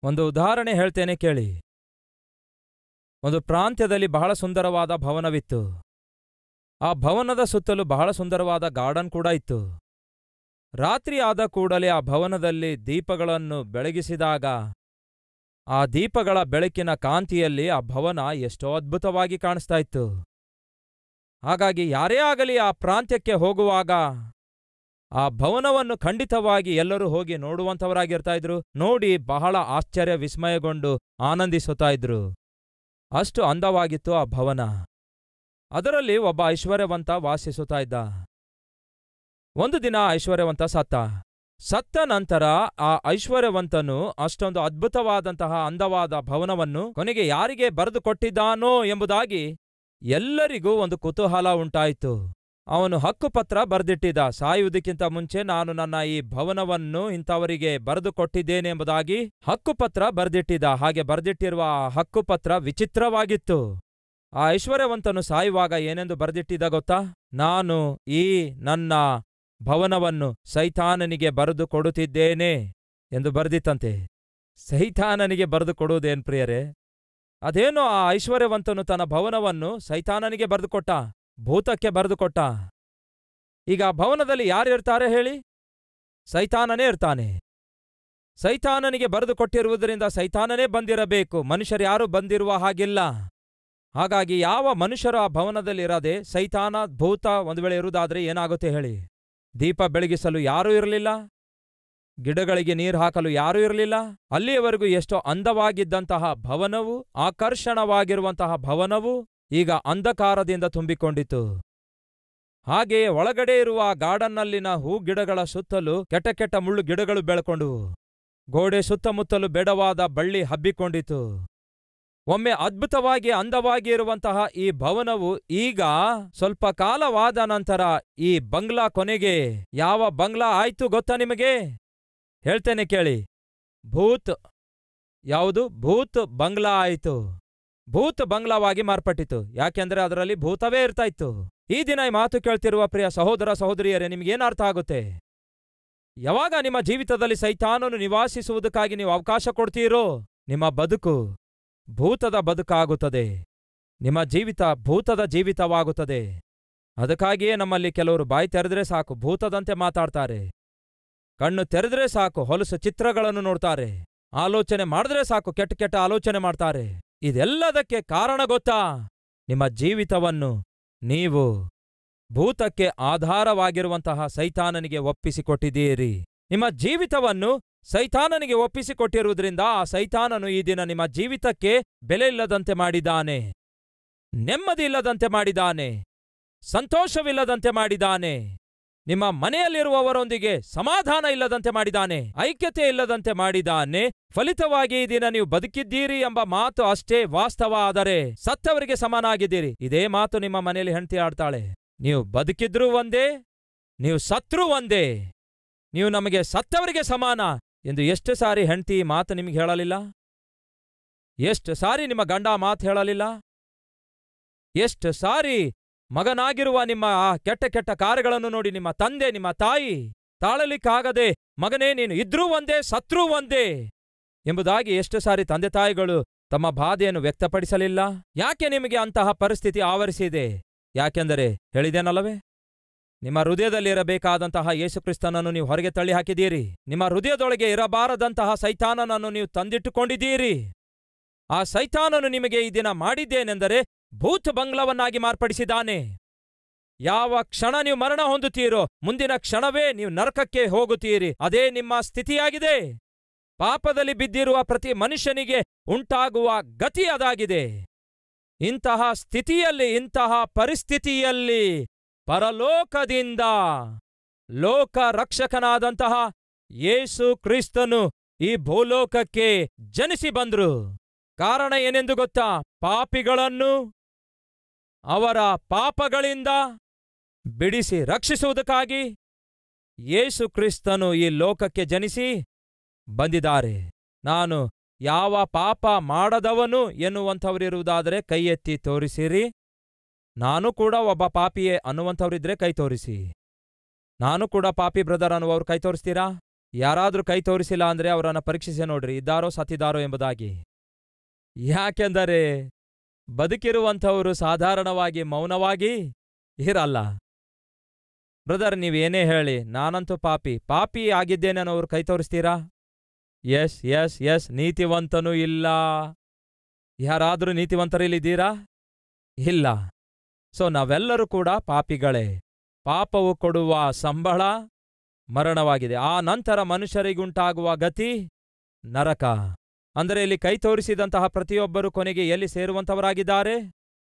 ಒಂದು ಉದಾಹರಣೆ ಹೇಳ್ತೇನೆ ಕೇಳಿ ಒಂದು ಪ್ರಾಂತ್ಯದಲ್ಲಿ ಬಹಳ ಸುಂದರವಾದ ಭವನವಿತ್ತು ಆ ಭವನದ ಸುತ್ತಲೂ ಬಹಳ ಸುಂದರವಾದ ಗಾರ್ಡನ್ ಕೂಡ ಇತ್ತು ರಾತ್ರಿ ಆದ ಕೂಡಲೇ ಆ ಭವನದಲ್ಲಿ ದೀಪಗಳನ್ನು ಬೆಳಗಿಸಿದಾಗ ಆ ದೀಪಗಳ ಬೆಳಕಿನ ಕಾಂತಿಯಲ್ಲಿ ಆ ಭವನ ಎಷ್ಟೋ ಅದ್ಭುತವಾಗಿ ಕಾಣಿಸ್ತಾ ಇತ್ತು ಹಾಗಾಗಿ ಯಾರೇ ಆಗಲಿ ಆ ಪ್ರಾಂತ್ಯಕ್ಕೆ ಹೋಗುವಾಗ ಆ ಭವನವನ್ನು ಖಂಡಿತವಾಗಿ ಎಲ್ಲರೂ ಹೋಗಿ ನೋಡುವಂಥವರಾಗಿರ್ತಾ ಇದ್ರು ನೋಡಿ ಬಹಳ ಆಶ್ಚರ್ಯ ವಿಸ್ಮಯಗೊಂಡು ಆನಂದಿಸುತ್ತಾ ಇದ್ರು ಅಷ್ಟು ಅಂದವಾಗಿತ್ತು ಆ ಭವನ ಅದರಲ್ಲಿ ಒಬ್ಬ ಐಶ್ವರ್ಯವಂತ ವಾಸಿಸುತ್ತಾ ಇದ್ದ ಒಂದು ದಿನ ಐಶ್ವರ್ಯವಂತ ಸತ್ತ ಸತ್ತ ನಂತರ ಆ ಐಶ್ವರ್ಯವಂತನು ಅಷ್ಟೊಂದು ಅದ್ಭುತವಾದಂತಹ ಅಂದವಾದ ಭವನವನ್ನು ಕೊನೆಗೆ ಯಾರಿಗೆ ಬರೆದು ಕೊಟ್ಟಿದ್ದಾನೋ ಎಂಬುದಾಗಿ ಎಲ್ಲರಿಗೂ ಒಂದು ಕುತೂಹಲ ಉಂಟಾಯಿತು ಅವನು ಹಕ್ಕುಪತ್ರ ಬರೆದಿಟ್ಟಿದ್ದ ಸಾಯುವುದಕ್ಕಿಂತ ಮುಂಚೆ ನಾನು ನನ್ನ ಈ ಭವನವನ್ನು ಇಂಥವರಿಗೆ ಬರೆದು ಕೊಟ್ಟಿದ್ದೇನೆ ಎಂಬುದಾಗಿ ಹಕ್ಕುಪತ್ರ ಬರೆದಿಟ್ಟಿದ್ದ ಹಾಗೆ ಬರೆದಿಟ್ಟಿರುವ ಆ ಹಕ್ಕುಪತ್ರ ವಿಚಿತ್ರವಾಗಿತ್ತು ಆ ಐಶ್ವರ್ಯವಂತನು ಸಾಯುವಾಗ ಏನೆಂದು ಬರೆದಿಟ್ಟಿದ್ದ ಗೊತ್ತಾ ನಾನು ಈ ನನ್ನ ಭವನವನ್ನು ಸೈತಾನನಿಗೆ ಬರೆದು ಕೊಡುತ್ತಿದ್ದೇನೆ ಎಂದು ಬರೆದಿತ್ತಂತೆ ಸೈತಾನನಿಗೆ ಬರೆದು ಕೊಡುವುದೇನ್ ಪ್ರಿಯರೇ ಅದೇನೋ ಆ ಐಶ್ವರ್ಯವಂತನು ತನ್ನ ಭವನವನ್ನು ಸೈತಾನನಿಗೆ ಬರೆದುಕೊಟ್ಟ ಭೂತಕ್ಕೆ ಬರೆದುಕೊಟ್ಟ ಈಗ ಆ ಭವನದಲ್ಲಿ ಯಾರಿರ್ತಾರೆ ಹೇಳಿ ಸೈತಾನನೇ ಇರ್ತಾನೆ ಸೈತಾನನಿಗೆ ಬರೆದು ಕೊಟ್ಟಿರುವುದರಿಂದ ಸೈತಾನನೇ ಬಂದಿರಬೇಕು ಮನುಷ್ಯರು ಯಾರೂ ಬಂದಿರುವ ಹಾಗಿಲ್ಲ ಹಾಗಾಗಿ ಯಾವ ಮನುಷ್ಯರು ಆ ಭವನದಲ್ಲಿರದೆ ಸೈತಾನ ಭೂತ ಒಂದು ವೇಳೆ ಇರುವುದಾದ್ರೆ ಏನಾಗುತ್ತೆ ಹೇಳಿ ದೀಪ ಬೆಳಗಿಸಲು ಯಾರೂ ಇರಲಿಲ್ಲ ಗಿಡಗಳಿಗೆ ನೀರು ಹಾಕಲು ಯಾರೂ ಇರಲಿಲ್ಲ ಅಲ್ಲಿಯವರೆಗೂ ಎಷ್ಟೋ ಅಂದವಾಗಿದ್ದಂತಹ ಭವನವು ಆಕರ್ಷಣವಾಗಿರುವಂತಹ ಭವನವು ಈಗ ಅಂಧಕಾರದಿಂದ ತುಂಬಿಕೊಂಡಿತು ಹಾಗೆಯೇ ಒಳಗಡೆ ಇರುವ ಆ ಗಾರ್ಡನ್ನಲ್ಲಿನ ಹೂ ಗಿಡಗಳ ಸುತ್ತಲೂ ಕೆಟ್ಟ ಕೆಟ್ಟ ಮುಳ್ಳು ಗಿಡಗಳು ಬೆಳ್ಕೊಂಡುವು ಗೋಡೆ ಸುತ್ತಮುತ್ತಲು ಬೇಡವಾದ ಬಳ್ಳಿ ಹಬ್ಬಿಕೊಂಡಿತು ಒಮ್ಮೆ ಅದ್ಭುತವಾಗಿ ಅಂದವಾಗಿ ಇರುವಂತಹ ಈ ಭವನವು ಈಗ ಸ್ವಲ್ಪ ಕಾಲವಾದ ನಂತರ ಈ ಬಂಗ್ಲಾ ಕೊನೆಗೆ ಯಾವ ಬಂಗ್ಲಾ ಆಯ್ತು ಗೊತ್ತಾ ನಿಮಗೆ ಹೇಳ್ತೇನೆ ಕೇಳಿ ಭೂತ್ ಯಾವುದು ಭೂತ್ ಬಂಗ್ಲಾ ಆಯಿತು ಭೂತ್ ಬಂಗ್ಲಾವಾಗಿ ಮಾರ್ಪಟ್ಟಿತು ಯಾಕೆಂದ್ರೆ ಅದರಲ್ಲಿ ಭೂತವೇ ಇರ್ತಾ ಇತ್ತು ಈ ದಿನ ಈ ಮಾತು ಕೇಳ್ತಿರುವ ಪ್ರಿಯ ಸಹೋದರ ಸಹೋದರಿಯರೇ ನಿಮ್ಗೇನ್ ಅರ್ಥ ಆಗುತ್ತೆ ಯಾವಾಗ ನಿಮ್ಮ ಜೀವಿತದಲ್ಲಿ ಸೈತಾನನು ನಿವಾಸಿಸುವುದಕ್ಕಾಗಿ ನೀವು ಅವಕಾಶ ಕೊಡ್ತೀರೋ ನಿಮ್ಮ ಬದುಕು ಭೂತದ ಬದುಕಾಗುತ್ತದೆ ನಿಮ್ಮ ಜೀವಿತ ಭೂತದ ಜೀವಿತವಾಗುತ್ತದೆ ಅದಕ್ಕಾಗಿಯೇ ನಮ್ಮಲ್ಲಿ ಕೆಲವರು ಬಾಯಿ ತೆರೆದ್ರೆ ಸಾಕು ಭೂತದಂತೆ ಮಾತಾಡ್ತಾರೆ ಕಣ್ಣು ತೆರೆದ್ರೆ ಸಾಕು ಹೊಲಸು ಚಿತ್ರಗಳನ್ನು ನೋಡ್ತಾರೆ ಆಲೋಚನೆ ಮಾಡಿದ್ರೆ ಸಾಕು ಕೆಟ್ಟ ಕೆಟ್ಟ ಆಲೋಚನೆ ಮಾಡ್ತಾರೆ ಇದೆಲ್ಲದಕ್ಕೆ ಕಾರಣ ಗೊತ್ತಾ ನಿಮ್ಮ ಜೀವಿತವನ್ನು ನೀವು ಭೂತಕ್ಕೆ ಆಧಾರವಾಗಿರುವಂತಹ ಸೈತಾನನಿಗೆ ಒಪ್ಪಿಸಿಕೊಟ್ಟಿದ್ದೀರಿ ನಿಮ್ಮ ಜೀವಿತವನ್ನು ಸೈತಾನನಿಗೆ ಒಪ್ಪಿಸಿಕೊಟ್ಟಿರುವುದರಿಂದ ಆ ಸೈತಾನನು ಈ ದಿನ ನಿಮ್ಮ ಜೀವಿತಕ್ಕೆ ಬೆಲೆ ಇಲ್ಲದಂತೆ ಮಾಡಿದ್ದಾನೆ ನೆಮ್ಮದಿ ಇಲ್ಲದಂತೆ ಮಾಡಿದ್ದಾನೆ ಸಂತೋಷವಿಲ್ಲದಂತೆ ಮಾಡಿದ್ದಾನೆ ನಿಮ್ಮ ಮನೆಯಲ್ಲಿರುವವರೊಂದಿಗೆ ಸಮಾಧಾನ ಇಲ್ಲದಂತೆ ಮಾಡಿದ್ದಾನೆ ಐಕ್ಯತೆ ಇಲ್ಲದಂತೆ ಮಾಡಿದ್ದಾನೆ ಫಲಿತವಾಗಿ ಈ ದಿನ ನೀವು ಬದುಕಿದ್ದೀರಿ ಎಂಬ ಮಾತು ಅಷ್ಟೇ ವಾಸ್ತವ ಆದರೆ ಸತ್ತವರಿಗೆ ಸಮಾನಾಗಿದ್ದೀರಿ ಇದೇ ಮಾತು ನಿಮ್ಮ ಮನೆಯಲ್ಲಿ ಹೆಂಡತಿ ಆಡ್ತಾಳೆ ನೀವು ಬದುಕಿದ್ರೂ ಒಂದೇ ನೀವು ಸತ್ರೂ ಒಂದೇ ನೀವು ನಮಗೆ ಸತ್ತವರಿಗೆ ಸಮಾನ ಎಂದು ಎಷ್ಟು ಸಾರಿ ಹೆಂಡತಿ ಮಾತು ನಿಮಗೆ ಹೇಳಲಿಲ್ಲ ಎಷ್ಟು ಸಾರಿ ನಿಮ್ಮ ಗಂಡ ಮಾತು ಹೇಳಲಿಲ್ಲ ಎಷ್ಟು ಸಾರಿ ಮಗನಾಗಿರುವ ನಿಮ್ಮ ಆ ಕೆಟ್ಟ ಕೆಟ್ಟ ಕಾರ್ಯಗಳನ್ನು ನೋಡಿ ನಿಮ್ಮ ತಂದೆ ನಿಮ್ಮ ತಾಯಿ ತಾಳಲಿಕ್ಕಾಗದೆ ಮಗನೇ ನೀನು ಇದ್ರೂ ಒಂದೇ ಸತ್ರೂ ಒಂದೇ ಎಂಬುದಾಗಿ ಎಷ್ಟು ಸಾರಿ ತಂದೆ ತಾಯಿಗಳು ತಮ್ಮ ಬಾಧೆಯನ್ನು ವ್ಯಕ್ತಪಡಿಸಲಿಲ್ಲ ಯಾಕೆ ನಿಮಗೆ ಅಂತಹ ಪರಿಸ್ಥಿತಿ ಆವರಿಸಿದೆ ಯಾಕೆಂದರೆ ಹೇಳಿದೇನಲ್ಲವೇ ನಿಮ್ಮ ಹೃದಯದಲ್ಲಿರಬೇಕಾದಂತಹ ಯೇಸುಕ್ರಿಸ್ತನನ್ನು ನೀವು ಹೊರಗೆ ತಳ್ಳಿ ಹಾಕಿದ್ದೀರಿ ನಿಮ್ಮ ಹೃದಯದೊಳಗೆ ಇರಬಾರದಂತಹ ಸೈತಾನನನ್ನು ನೀವು ತಂದಿಟ್ಟುಕೊಂಡಿದ್ದೀರಿ ಆ ಸೈತಾನನು ನಿಮಗೆ ಈ ದಿನ ಮಾಡಿದ್ದೇನೆಂದರೆ ಭೂತ್ ಬಂಗ್ಲವನ್ನಾಗಿ ಮಾರ್ಪಡಿಸಿದ್ದಾನೆ ಯಾವ ಕ್ಷಣ ನೀವು ಮರಣ ಹೊಂದುತ್ತೀರೋ ಮುಂದಿನ ಕ್ಷಣವೇ ನೀವು ನರಕಕ್ಕೆ ಹೋಗುತ್ತೀರಿ ಅದೇ ನಿಮ್ಮ ಸ್ಥಿತಿಯಾಗಿದೆ ಪಾಪದಲ್ಲಿ ಬಿದ್ದಿರುವ ಪ್ರತಿ ಮನುಷ್ಯನಿಗೆ ಉಂಟಾಗುವ ಗತಿ ಅದಾಗಿದೆ ಇಂತಹ ಸ್ಥಿತಿಯಲ್ಲಿ ಇಂತಹ ಪರಿಸ್ಥಿತಿಯಲ್ಲಿ ಪರಲೋಕದಿಂದ ಲೋಕ ರಕ್ಷಕನಾದಂತಹ ಯೇಸು ಕ್ರಿಸ್ತನು ಈ ಭೂಲೋಕಕ್ಕೆ ಜನಿಸಿ ಬಂದ್ರು ಕಾರಣ ಏನೆಂದು ಗೊತ್ತಾ ಪಾಪಿಗಳನ್ನು ಅವರ ಪಾಪಗಳಿಂದ ಬಿಡಿಸಿ ರಕ್ಷಿಸುವುದಕ್ಕಾಗಿ ಯೇಸು ಕ್ರಿಸ್ತನು ಈ ಲೋಕಕ್ಕೆ ಜನಿಸಿ ಬಂದಿದ್ದಾರೆ ನಾನು ಯಾವ ಪಾಪ ಮಾಡದವನು ಎನ್ನುವಂಥವರಿರುವುದಾದರೆ ಕೈ ಎತ್ತಿ ತೋರಿಸಿರಿ ನಾನು ಕೂಡ ಒಬ್ಬ ಪಾಪಿಯೇ ಅನ್ನುವಂಥವರಿದ್ರೆ ಕೈ ತೋರಿಸಿ ನಾನು ಕೂಡ ಪಾಪಿ ಬ್ರದರ್ ಅನ್ನುವವ್ರು ಕೈ ತೋರಿಸ್ತೀರಾ ಯಾರಾದ್ರೂ ಕೈ ತೋರಿಸಿಲ್ಲ ಅಂದ್ರೆ ಅವರನ್ನ ಪರೀಕ್ಷಿಸಿ ನೋಡ್ರಿ ಇದ್ದಾರೋ ಸತ್ತಿದಾರೋ ಎಂಬುದಾಗಿ ಯಾಕೆಂದರೆ ಬದುಕಿರುವಂಥವರು ಸಾಧಾರಣವಾಗಿ ಮೌನವಾಗಿ ಇರಲ್ಲ ಬ್ರದರ್ ನೀವೇನೇ ಹೇಳಿ ನಾನಂತೂ ಪಾಪಿ ಪಾಪಿ ಆಗಿದ್ದೇನೆ ಅನ್ನೋರು ಕೈ ತೋರಿಸ್ತೀರಾ ಎಸ್ ಎಸ್ ಎಸ್ ನೀತಿವಂತನೂ ಇಲ್ಲ ಯಾರಾದ್ರೂ ನೀತಿವಂತರಿಲ್ಲಿದ್ದೀರಾ ಇಲ್ಲ ಸೊ ನಾವೆಲ್ಲರೂ ಕೂಡ ಪಾಪಿಗಳೇ ಪಾಪವು ಕೊಡುವ ಸಂಬಳ ಮರಣವಾಗಿದೆ ಆ ನಂತರ ಮನುಷ್ಯರಿಗುಂಟಾಗುವ ಗತಿ ನರಕ ಅಂದರೆ ಇಲ್ಲಿ ಕೈ ತೋರಿಸಿದಂತಹ ಪ್ರತಿಯೊಬ್ಬರು ಕೊನೆಗೆ ಎಲ್ಲಿ ಸೇರುವಂತವರಾಗಿದ್ದಾರೆ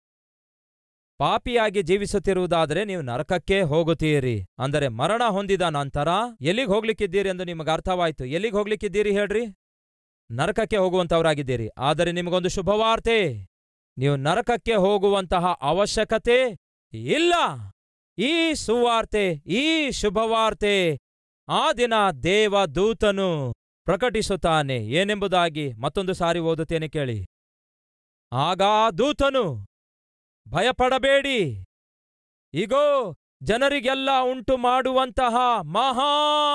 ಪಾಪಿಯಾಗಿ ಜೀವಿಸುತ್ತಿರುವುದಾದರೆ ನೀವು ನರಕಕ್ಕೆ ಹೋಗುತ್ತೀರಿ ಅಂದರೆ ಮರಣ ಹೊಂದಿದ ನಂತರ ಎಲ್ಲಿಗೆ ಹೋಗ್ಲಿಕ್ಕಿದ್ದೀರಿ ಎಂದು ನಿಮಗೆ ಅರ್ಥವಾಯ್ತು ಎಲ್ಲಿಗೆ ಹೋಗ್ಲಿಕ್ಕಿದ್ದೀರಿ ಹೇಳ್ರಿ ನರಕಕ್ಕೆ ಹೋಗುವಂತವರಾಗಿದ್ದೀರಿ ಆದರೆ ನಿಮಗೊಂದು ಶುಭವಾರ್ತೆ ನೀವು ನರಕಕ್ಕೆ ಹೋಗುವಂತಹ ಅವಶ್ಯಕತೆ ಇಲ್ಲ ಈ ಸುವಾರ್ತೆ ಈ ಶುಭವಾರ್ತೆ ಆ ದಿನ ದೇವ ದೂತನು ಪ್ರಕಟಿಸುತ್ತಾನೆ ಏನೆಂಬುದಾಗಿ ಮತ್ತೊಂದು ಸಾರಿ ಓದುತ್ತೇನೆ ಕೇಳಿ ಆಗ ಆ ದೂತನು ಭಯಪಡಬೇಡಿ ಇಗೋ ಜನರಿಗೆಲ್ಲ ಉಂಟು ಮಾಡುವಂತಹ ಮಹಾ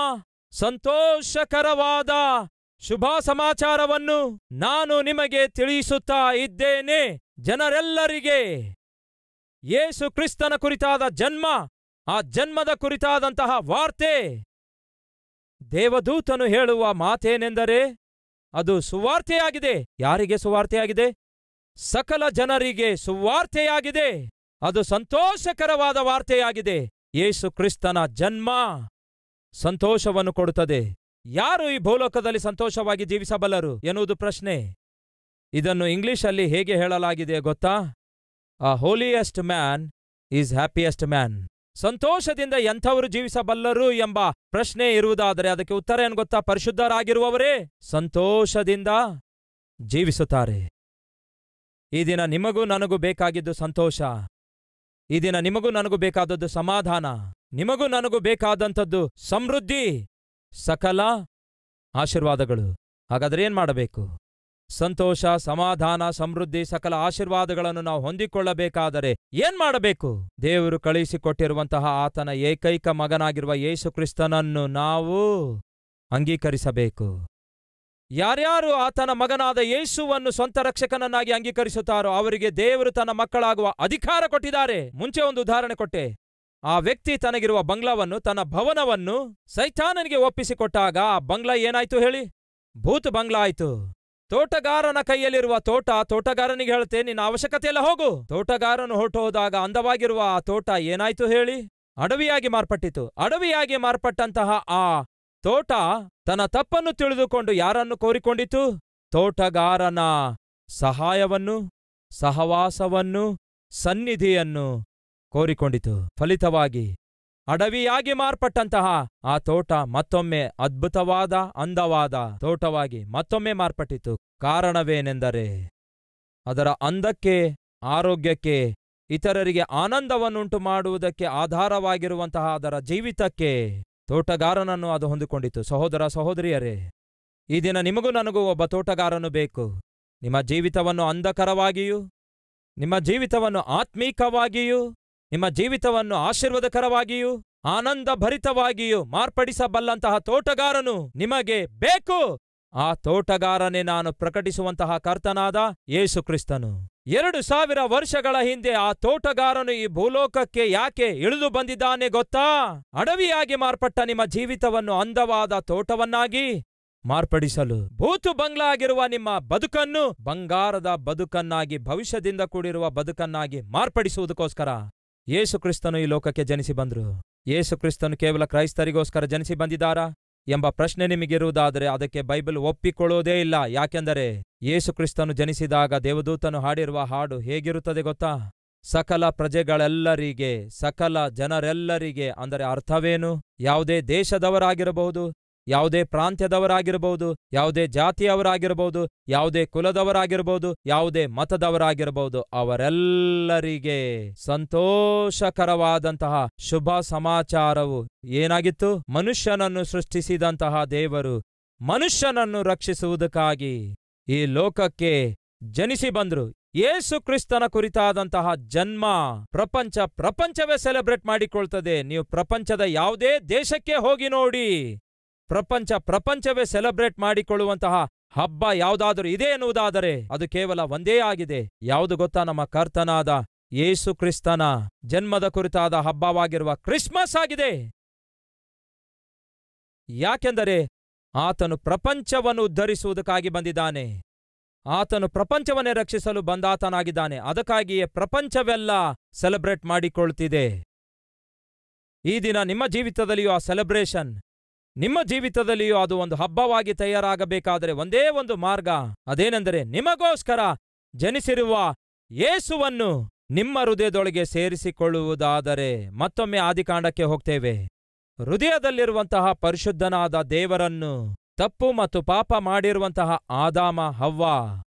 ಸಂತೋಷಕರವಾದ ಶುಭ ಸಮಾಚಾರವನ್ನು ನಾನು ನಿಮಗೆ ತಿಳಿಸುತ್ತಾ ಇದ್ದೇನೆ ಜನರೆಲ್ಲರಿಗೆ ಯೇಸು ಕ್ರಿಸ್ತನ ಕುರಿತಾದ ಜನ್ಮ ಆ ಜನ್ಮದ ಕುರಿತಾದಂತಹ ವಾರ್ತೆ ದೇವದೂತನು ಹೇಳುವ ಮಾತೇನೆಂದರೆ ಅದು ಸುವಾರ್ತೆಯಾಗಿದೆ ಯಾರಿಗೆ ಸುವಾರ್ತೆಯಾಗಿದೆ ಸಕಲ ಜನರಿಗೆ ಸುವಾರ್ತೆಯಾಗಿದೆ ಅದು ಸಂತೋಷಕರವಾದ ವಾರ್ತೆಯಾಗಿದೆ ಯೇಸು ಕ್ರಿಸ್ತನ ಜನ್ಮ ಸಂತೋಷವನ್ನು ಕೊಡುತ್ತದೆ ಯಾರು ಈ ಭೂಲೋಕದಲ್ಲಿ ಸಂತೋಷವಾಗಿ ಜೀವಿಸಬಲ್ಲರು ಎನ್ನುವುದು ಪ್ರಶ್ನೆ ಇದನ್ನು ಇಂಗ್ಲಿಷಲ್ಲಿ ಹೇಗೆ ಹೇಳಲಾಗಿದೆ ಗೊತ್ತಾ a holiest man is happiest man ಸಂತೋಷದಿಂದ ಎಂಥವರು ಜೀವಿಸಬಲ್ಲರು ಎಂಬ ಪ್ರಶ್ನೆ ಇರುವುದಾದರೆ ಅದಕ್ಕೆ ಉತ್ತರ ಏನು ಗೊತ್ತಾ ಪರಿಶುದ್ಧರಾಗಿರುವವರೇ ಸಂತೋಷದಿಂದ ಜೀವಿಸುತ್ತಾರೆ ಈ ದಿನ ನಿಮಗೂ ನನಗೂ ಬೇಕಾಗಿದ್ದು ಸಂತೋಷ ಈ ದಿನ ನಿಮಗೂ ನನಗೂ ಬೇಕಾದದ್ದು ಸಮಾಧಾನ ನಿಮಗೂ ನನಗೂ ಬೇಕಾದಂಥದ್ದು ಸಮೃದ್ಧಿ ಸಕಲ ಆಶೀರ್ವಾದಗಳು ಹಾಗಾದ್ರೆ ಏನ್ ಮಾಡಬೇಕು ಸಂತೋಷ ಸಮಾಧಾನ ಸಮೃದ್ಧಿ ಸಕಲ ಆಶೀರ್ವಾದಗಳನ್ನು ನಾವು ಹೊಂದಿಕೊಳ್ಳಬೇಕಾದರೆ ಏನ್ ಮಾಡಬೇಕು ದೇವರು ಕಳುಹಿಸಿಕೊಟ್ಟಿರುವಂತಹ ಆತನ ಏಕೈಕ ಮಗನಾಗಿರುವ ಯೇಸು ಕ್ರಿಸ್ತನನ್ನು ನಾವು ಅಂಗೀಕರಿಸಬೇಕು ಯಾರ್ಯಾರು ಆತನ ಮಗನಾದ ಯೇಸುವನ್ನು ಸ್ವಂತ ರಕ್ಷಕನನ್ನಾಗಿ ಅಂಗೀಕರಿಸುತ್ತಾರೋ ಅವರಿಗೆ ದೇವರು ತನ್ನ ಮಕ್ಕಳಾಗುವ ಅಧಿಕಾರ ಕೊಟ್ಟಿದ್ದಾರೆ ಮುಂಚೆ ಒಂದು ಉದಾಹರಣೆ ಕೊಟ್ಟೆ ಆ ವ್ಯಕ್ತಿ ತನಗಿರುವ ಬಂಗ್ಲಾವನ್ನು ತನ್ನ ಭವನವನ್ನು ಸೈತಾನನಿಗೆ ಒಪ್ಪಿಸಿಕೊಟ್ಟಾಗ ಆ ಬಂಗ್ಲಾ ಏನಾಯ್ತು ಹೇಳಿ ಭೂತ್ ಬಂಗ್ಲಾ ಆಯ್ತು ತೋಟಗಾರನ ಕೈಯಲ್ಲಿರುವ ತೋಟ ತೋಟಗಾರನಿಗೆ ಹೇಳುತ್ತೆ ನಿನ್ನ ಅವಶ್ಯಕತೆ ಎಲ್ಲ ಹೋಗು ತೋಟಗಾರನು ಹೊರಟು ಹೋದಾಗ ಅಂದವಾಗಿರುವ ಆ ತೋಟ ಏನಾಯ್ತು ಹೇಳಿ ಅಡವಿಯಾಗಿ ಮಾರ್ಪಟ್ಟಿತು ಅಡವಿಯಾಗಿ ಮಾರ್ಪಟ್ಟಂತಹ ಆ ತೋಟ ತನ್ನ ತಪ್ಪನ್ನು ತಿಳಿದುಕೊಂಡು ಯಾರನ್ನು ಕೋರಿಕೊಂಡಿತು ತೋಟಗಾರನ ಸಹಾಯವನ್ನು ಸಹವಾಸವನ್ನು ಸನ್ನಿಧಿಯನ್ನು ಕೋರಿಕೊಂಡಿತು ಫಲಿತವಾಗಿ ಅಡವಿಯಾಗಿ ಮಾರ್ಪಟ್ಟಂತಹ ಆ ತೋಟ ಮತ್ತೊಮ್ಮೆ ಅದ್ಭುತವಾದ ಅಂದವಾದ ತೋಟವಾಗಿ ಮತ್ತೊಮ್ಮೆ ಮಾರ್ಪಟ್ಟಿತು ಕಾರಣವೇನೆಂದರೆ ಅದರ ಅಂದಕ್ಕೆ ಆರೋಗ್ಯಕ್ಕೆ ಇತರರಿಗೆ ಆನಂದವನ್ನುಂಟು ಮಾಡುವುದಕ್ಕೆ ಆಧಾರವಾಗಿರುವಂತಹ ಅದರ ಜೀವಿತಕ್ಕೆ ತೋಟಗಾರನನ್ನು ಅದು ಹೊಂದಿಕೊಂಡಿತು ಸಹೋದರ ಸಹೋದರಿಯರೇ ಈ ದಿನ ನಿಮಗೂ ನನಗೂ ಒಬ್ಬ ತೋಟಗಾರನು ಬೇಕು ನಿಮ್ಮ ಜೀವಿತವನ್ನು ಅಂಧಕರವಾಗಿಯೂ ನಿಮ್ಮ ಜೀವಿತವನ್ನು ಆತ್ಮೀಕವಾಗಿಯೂ ನಿಮ್ಮ ಜೀವಿತವನ್ನು ಆಶೀರ್ವಾದಕರವಾಗಿಯೂ ಆನಂದ ಭರಿತವಾಗಿಯೂ ಮಾರ್ಪಡಿಸಬಲ್ಲಂತಹ ತೋಟಗಾರನು ನಿಮಗೆ ಬೇಕು ಆ ತೋಟಗಾರನೇ ನಾನು ಪ್ರಕಟಿಸುವಂತಹ ಕರ್ತನಾದ ಯೇಸು ಕ್ರಿಸ್ತನು ಎರಡು ಸಾವಿರ ವರ್ಷಗಳ ಹಿಂದೆ ಆ ತೋಟಗಾರನು ಈ ಭೂಲೋಕಕ್ಕೆ ಯಾಕೆ ಇಳಿದು ಬಂದಿದ್ದಾನೆ ಗೊತ್ತಾ ಅಡವಿಯಾಗಿ ಮಾರ್ಪಟ್ಟ ನಿಮ್ಮ ಜೀವಿತವನ್ನು ಅಂದವಾದ ತೋಟವನ್ನಾಗಿ ಮಾರ್ಪಡಿಸಲು ಭೂತು ಬಂಗ್ಲಾ ಆಗಿರುವ ನಿಮ್ಮ ಬದುಕನ್ನು ಬಂಗಾರದ ಬದುಕನ್ನಾಗಿ ಭವಿಷ್ಯದಿಂದ ಕೂಡಿರುವ ಬದುಕನ್ನಾಗಿ ಮಾರ್ಪಡಿಸುವುದಕ್ಕೋಸ್ಕರ ಯೇಸು ಕ್ರಿಸ್ತನು ಈ ಲೋಕಕ್ಕೆ ಜನಿಸಿ ಬಂದ್ರು ಯೇಸು ಕ್ರಿಸ್ತನು ಕೇವಲ ಕ್ರೈಸ್ತರಿಗೋಸ್ಕರ ಜನಿಸಿ ಬಂದಿದ್ದಾರಾ ಎಂಬ ಪ್ರಶ್ನೆ ನಿಮಗಿರುವುದಾದರೆ ಅದಕ್ಕೆ ಬೈಬಲ್ ಒಪ್ಪಿಕೊಳ್ಳೋದೇ ಇಲ್ಲ ಯಾಕೆಂದರೆ ಯೇಸು ಕ್ರಿಸ್ತನು ಜನಿಸಿದಾಗ ದೇವದೂತನು ಹಾಡಿರುವ ಹಾಡು ಹೇಗಿರುತ್ತದೆ ಗೊತ್ತಾ ಸಕಲ ಪ್ರಜೆಗಳೆಲ್ಲರಿಗೆ ಸಕಲ ಜನರೆಲ್ಲರಿಗೆ ಅಂದರೆ ಅರ್ಥವೇನು ಯಾವುದೇ ದೇಶದವರಾಗಿರಬಹುದು ಯಾವುದೇ ಪ್ರಾಂತ್ಯದವರಾಗಿರಬಹುದು ಯಾವುದೇ ಜಾತಿಯವರಾಗಿರಬಹುದು ಯಾವುದೇ ಕುಲದವರಾಗಿರಬಹುದು ಯಾವುದೇ ಮತದವರಾಗಿರಬಹುದು ಅವರೆಲ್ಲರಿಗೆ ಸಂತೋಷಕರವಾದಂತಹ ಶುಭ ಸಮಾಚಾರವು ಏನಾಗಿತ್ತು ಮನುಷ್ಯನನ್ನು ಸೃಷ್ಟಿಸಿದಂತಹ ದೇವರು ಮನುಷ್ಯನನ್ನು ರಕ್ಷಿಸುವುದಕ್ಕಾಗಿ ಈ ಲೋಕಕ್ಕೆ ಜನಿಸಿ ಬಂದ್ರು ಯೇಸು ಕ್ರಿಸ್ತನ ಕುರಿತಾದಂತಹ ಜನ್ಮ ಪ್ರಪಂಚ ಪ್ರಪಂಚವೇ ಸೆಲೆಬ್ರೇಟ್ ಮಾಡಿಕೊಳ್ತದೆ ನೀವು ಪ್ರಪಂಚದ ಯಾವುದೇ ದೇಶಕ್ಕೆ ಹೋಗಿ ನೋಡಿ ಪ್ರಪಂಚ ಪ್ರಪಂಚವೇ ಸೆಲೆಬ್ರೇಟ್ ಮಾಡಿಕೊಳ್ಳುವಂತಹ ಹಬ್ಬ ಯಾವುದಾದರೂ ಇದೆ ಎನ್ನುವುದಾದರೆ ಅದು ಕೇವಲ ಒಂದೇ ಆಗಿದೆ ಯಾವುದು ಗೊತ್ತಾ ನಮ್ಮ ಕರ್ತನಾದ ಯೇಸು ಕ್ರಿಸ್ತನ ಜನ್ಮದ ಕುರಿತಾದ ಹಬ್ಬವಾಗಿರುವ ಕ್ರಿಸ್ಮಸ್ ಆಗಿದೆ ಯಾಕೆಂದರೆ ಆತನು ಪ್ರಪಂಚವನ್ನು ಉದ್ಧರಿಸುವುದಕ್ಕಾಗಿ ಬಂದಿದ್ದಾನೆ ಆತನು ಪ್ರಪಂಚವನ್ನೇ ರಕ್ಷಿಸಲು ಬಂದಾತನಾಗಿದ್ದಾನೆ ಅದಕ್ಕಾಗಿಯೇ ಪ್ರಪಂಚವೆಲ್ಲ ಸೆಲೆಬ್ರೇಟ್ ಮಾಡಿಕೊಳ್ಳುತ್ತಿದೆ ಈ ದಿನ ನಿಮ್ಮ ಜೀವಿತದಲ್ಲಿಯೂ ಆ ಸೆಲೆಬ್ರೇಷನ್ ನಿಮ್ಮ ಜೀವಿತದಲ್ಲಿಯೂ ಅದು ಒಂದು ಹಬ್ಬವಾಗಿ ತಯಾರಾಗಬೇಕಾದರೆ ಒಂದೇ ಒಂದು ಮಾರ್ಗ ಅದೇನೆಂದರೆ ನಿಮಗೋಸ್ಕರ ಜನಿಸಿರುವ ಯೇಸುವನ್ನು ನಿಮ್ಮ ಹೃದಯದೊಳಗೆ ಸೇರಿಸಿಕೊಳ್ಳುವುದಾದರೆ ಮತ್ತೊಮ್ಮೆ ಆದಿಕಾಂಡಕ್ಕೆ ಹೋಗ್ತೇವೆ ಹೃದಯದಲ್ಲಿರುವಂತಹ ಪರಿಶುದ್ಧನಾದ ದೇವರನ್ನು ತಪ್ಪು ಮತ್ತು ಪಾಪ ಮಾಡಿರುವಂತಹ ಆದಾಮ ಹವ್ವ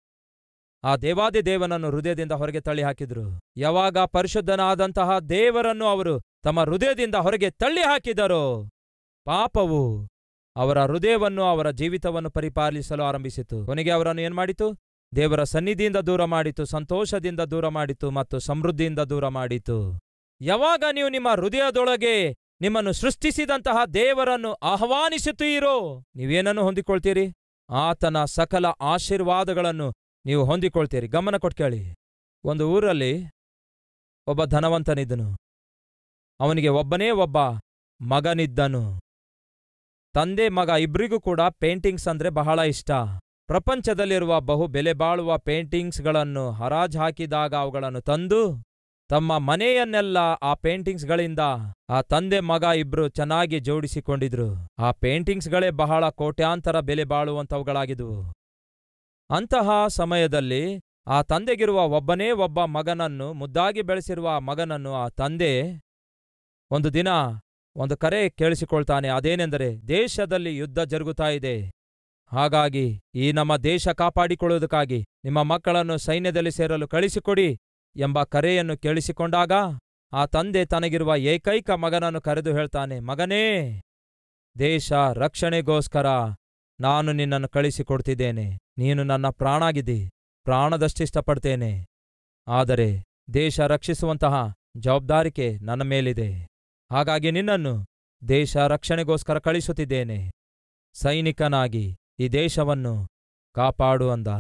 ಆ ದೇವಾದಿ ದೇವನನ್ನು ಹೃದಯದಿಂದ ಹೊರಗೆ ತಳ್ಳಿ ಹಾಕಿದ್ರು ಯಾವಾಗ ಪರಿಶುದ್ಧನಾದಂತಹ ದೇವರನ್ನು ಅವರು ತಮ್ಮ ಹೃದಯದಿಂದ ಹೊರಗೆ ತಳ್ಳಿ ಹಾಕಿದರೋ ಪಾಪವು ಅವರ ಹೃದಯವನ್ನು ಅವರ ಜೀವಿತವನ್ನು ಪರಿಪಾಲಿಸಲು ಆರಂಭಿಸಿತು ಕೊನೆಗೆ ಅವರನ್ನು ಏನ್ ಮಾಡಿತು ದೇವರ ಸನ್ನಿಧಿಯಿಂದ ದೂರ ಮಾಡಿತು ಸಂತೋಷದಿಂದ ದೂರ ಮಾಡಿತು ಮತ್ತು ಸಮೃದ್ಧಿಯಿಂದ ದೂರ ಮಾಡಿತು ಯಾವಾಗ ನೀವು ನಿಮ್ಮ ಹೃದಯದೊಳಗೆ ನಿಮ್ಮನ್ನು ಸೃಷ್ಟಿಸಿದಂತಹ ದೇವರನ್ನು ಆಹ್ವಾನಿಸುತ್ತೀರೋ ನೀವೇನನ್ನು ಹೊಂದಿಕೊಳ್ತೀರಿ ಆತನ ಸಕಲ ಆಶೀರ್ವಾದಗಳನ್ನು ನೀವು ಹೊಂದಿಕೊಳ್ತೀರಿ ಗಮನ ಕೊಟ್ಟು ಕೇಳಿ ಒಂದು ಊರಲ್ಲಿ ಒಬ್ಬ ಧನವಂತನಿದ್ದನು ಅವನಿಗೆ ಒಬ್ಬನೇ ಒಬ್ಬ ಮಗನಿದ್ದನು ತಂದೆ ಮಗ ಇಬ್ರಿಗೂ ಕೂಡ ಪೇಂಟಿಂಗ್ಸ್ ಅಂದ್ರೆ ಬಹಳ ಇಷ್ಟ ಪ್ರಪಂಚದಲ್ಲಿರುವ ಬಹು ಬೆಲೆ ಬಾಳುವ ಪೇಂಟಿಂಗ್ಸ್ಗಳನ್ನು ಹರಾಜ್ ಹಾಕಿದಾಗ ಅವುಗಳನ್ನು ತಂದು ತಮ್ಮ ಮನೆಯನ್ನೆಲ್ಲ ಆ ಪೇಂಟಿಂಗ್ಸ್ಗಳಿಂದ ಆ ತಂದೆ ಮಗ ಇಬ್ರು ಚೆನ್ನಾಗಿ ಜೋಡಿಸಿಕೊಂಡಿದ್ರು ಆ ಪೇಂಟಿಂಗ್ಸ್ಗಳೇ ಬಹಳ ಕೋಟ್ಯಾಂತರ ಬೆಲೆ ಬಾಳುವಂತವುಗಳಾಗಿದ್ವು ಅಂತಹ ಸಮಯದಲ್ಲಿ ಆ ತಂದೆಗಿರುವ ಒಬ್ಬನೇ ಒಬ್ಬ ಮಗನನ್ನು ಮುದ್ದಾಗಿ ಬೆಳೆಸಿರುವ ಆ ಮಗನನ್ನು ಆ ತಂದೆ ಒಂದು ದಿನ ಒಂದು ಕರೆ ಕೇಳಿಸಿಕೊಳ್ತಾನೆ ಅದೇನೆಂದರೆ ದೇಶದಲ್ಲಿ ಯುದ್ಧ ಜರುಗುತ್ತಾ ಇದೆ ಹಾಗಾಗಿ ಈ ನಮ್ಮ ದೇಶ ಕಾಪಾಡಿಕೊಳ್ಳುವುದಕ್ಕಾಗಿ ನಿಮ್ಮ ಮಕ್ಕಳನ್ನು ಸೈನ್ಯದಲ್ಲಿ ಸೇರಲು ಕಳಿಸಿಕೊಡಿ ಎಂಬ ಕರೆಯನ್ನು ಕೇಳಿಸಿಕೊಂಡಾಗ ಆ ತಂದೆ ತನಗಿರುವ ಏಕೈಕ ಮಗನನ್ನು ಕರೆದು ಹೇಳ್ತಾನೆ ಮಗನೇ ದೇಶ ರಕ್ಷಣೆಗೋಸ್ಕರ ನಾನು ನಿನ್ನನ್ನು ಕಳಿಸಿಕೊಡ್ತಿದ್ದೇನೆ ನೀನು ನನ್ನ ಪ್ರಾಣಾಗಿದ್ದಿ ಪ್ರಾಣದಷ್ಟಿಷ್ಟಪಡ್ತೇನೆ ಆದರೆ ದೇಶ ರಕ್ಷಿಸುವಂತಹ ಜವಾಬ್ದಾರಿಕೆ ನನ್ನ ಮೇಲಿದೆ ಹಾಗಾಗಿ ನಿನ್ನನ್ನು ದೇಶ ರಕ್ಷಣೆಗೋಸ್ಕರ ಕಳಿಸುತ್ತಿದ್ದೇನೆ ಸೈನಿಕನಾಗಿ ಈ ದೇಶವನ್ನು ಕಾಪಾಡು ಅಂದ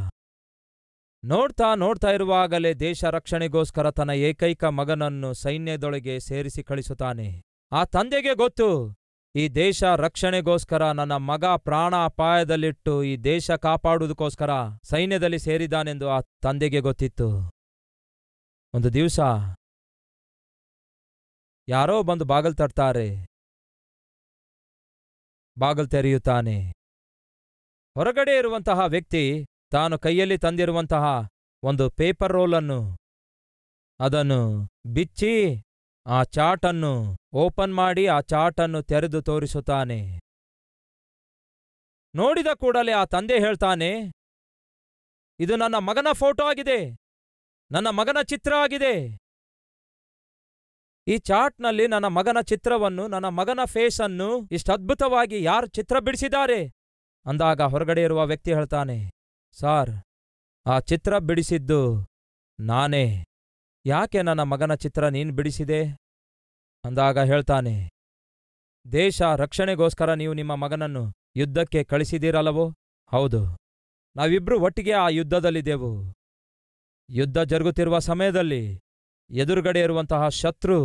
ನೋಡ್ತಾ ನೋಡ್ತಾ ಇರುವಾಗಲೇ ದೇಶ ರಕ್ಷಣೆಗೋಸ್ಕರ ತನ್ನ ಏಕೈಕ ಮಗನನ್ನು ಸೈನ್ಯದೊಳಗೆ ಸೇರಿಸಿ ಕಳಿಸುತ್ತಾನೆ ಆ ತಂದೆಗೆ ಗೊತ್ತು ಈ ದೇಶ ರಕ್ಷಣೆಗೋಸ್ಕರ ನನ್ನ ಮಗ ಪ್ರಾಣ ಅಪಾಯದಲ್ಲಿಟ್ಟು ಈ ದೇಶ ಕಾಪಾಡುವುದಕ್ಕೋಸ್ಕರ ಸೈನ್ಯದಲ್ಲಿ ಸೇರಿದ್ದಾನೆಂದು ಆ ತಂದೆಗೆ ಗೊತ್ತಿತ್ತು ಒಂದು ದಿವಸ ಯಾರೋ ಬಂದು ಬಾಗಲ್ ತಟ್ತಾರೆ ಬಾಗಲ್ ತೆರೆಯುತ್ತಾನೆ ಹೊರಗಡೆ ಇರುವಂತಹ ವ್ಯಕ್ತಿ ತಾನು ಕೈಯಲ್ಲಿ ತಂದಿರುವಂತಹ ಒಂದು ಪೇಪರ್ ರೋಲನ್ನು ಅದನ್ನು ಬಿಚ್ಚಿ ಆ ಚಾಟನ್ನು ಓಪನ್ ಮಾಡಿ ಆ ಚಾಟನ್ನು ತೆರೆದು ತೋರಿಸುತ್ತಾನೆ ನೋಡಿದ ಕೂಡಲೇ ಆ ತಂದೆ ಹೇಳ್ತಾನೆ ಇದು ನನ್ನ ಮಗನ ಫೋಟೋ ಆಗಿದೆ ನನ್ನ ಮಗನ ಚಿತ್ರ ಆಗಿದೆ ಈ ಚಾಟ್ನಲ್ಲಿ ನನ್ನ ಮಗನ ಚಿತ್ರವನ್ನು ನನ್ನ ಮಗನ ಫೇಸನ್ನು ಇಷ್ಟು ಅದ್ಭುತವಾಗಿ ಯಾರು ಚಿತ್ರ ಬಿಡಿಸಿದ್ದಾರೆ ಅಂದಾಗ ಹೊರಗಡೆ ಇರುವ ವ್ಯಕ್ತಿ ಹೇಳ್ತಾನೆ ಸಾರ್ ಆ ಚಿತ್ರ ಬಿಡಿಸಿದ್ದು ನಾನೇ ಯಾಕೆ ನನ್ನ ಮಗನ ಚಿತ್ರ ನೀನ್ ಬಿಡಿಸಿದೆ ಅಂದಾಗ ಹೇಳ್ತಾನೆ ದೇಶ ರಕ್ಷಣೆಗೋಸ್ಕರ ನೀವು ನಿಮ್ಮ ಮಗನನ್ನು ಯುದ್ಧಕ್ಕೆ ಕಳಿಸಿದ್ದೀರಲ್ಲವೋ ಹೌದು ನಾವಿಬ್ರು ಒಟ್ಟಿಗೆ ಆ ಯುದ್ಧದಲ್ಲಿದ್ದೆವು ಯುದ್ಧ ಜರುಗುತ್ತಿರುವ ಸಮಯದಲ್ಲಿ ಎದುರುಗಡೆ ಇರುವಂತಹ ಶತ್ರು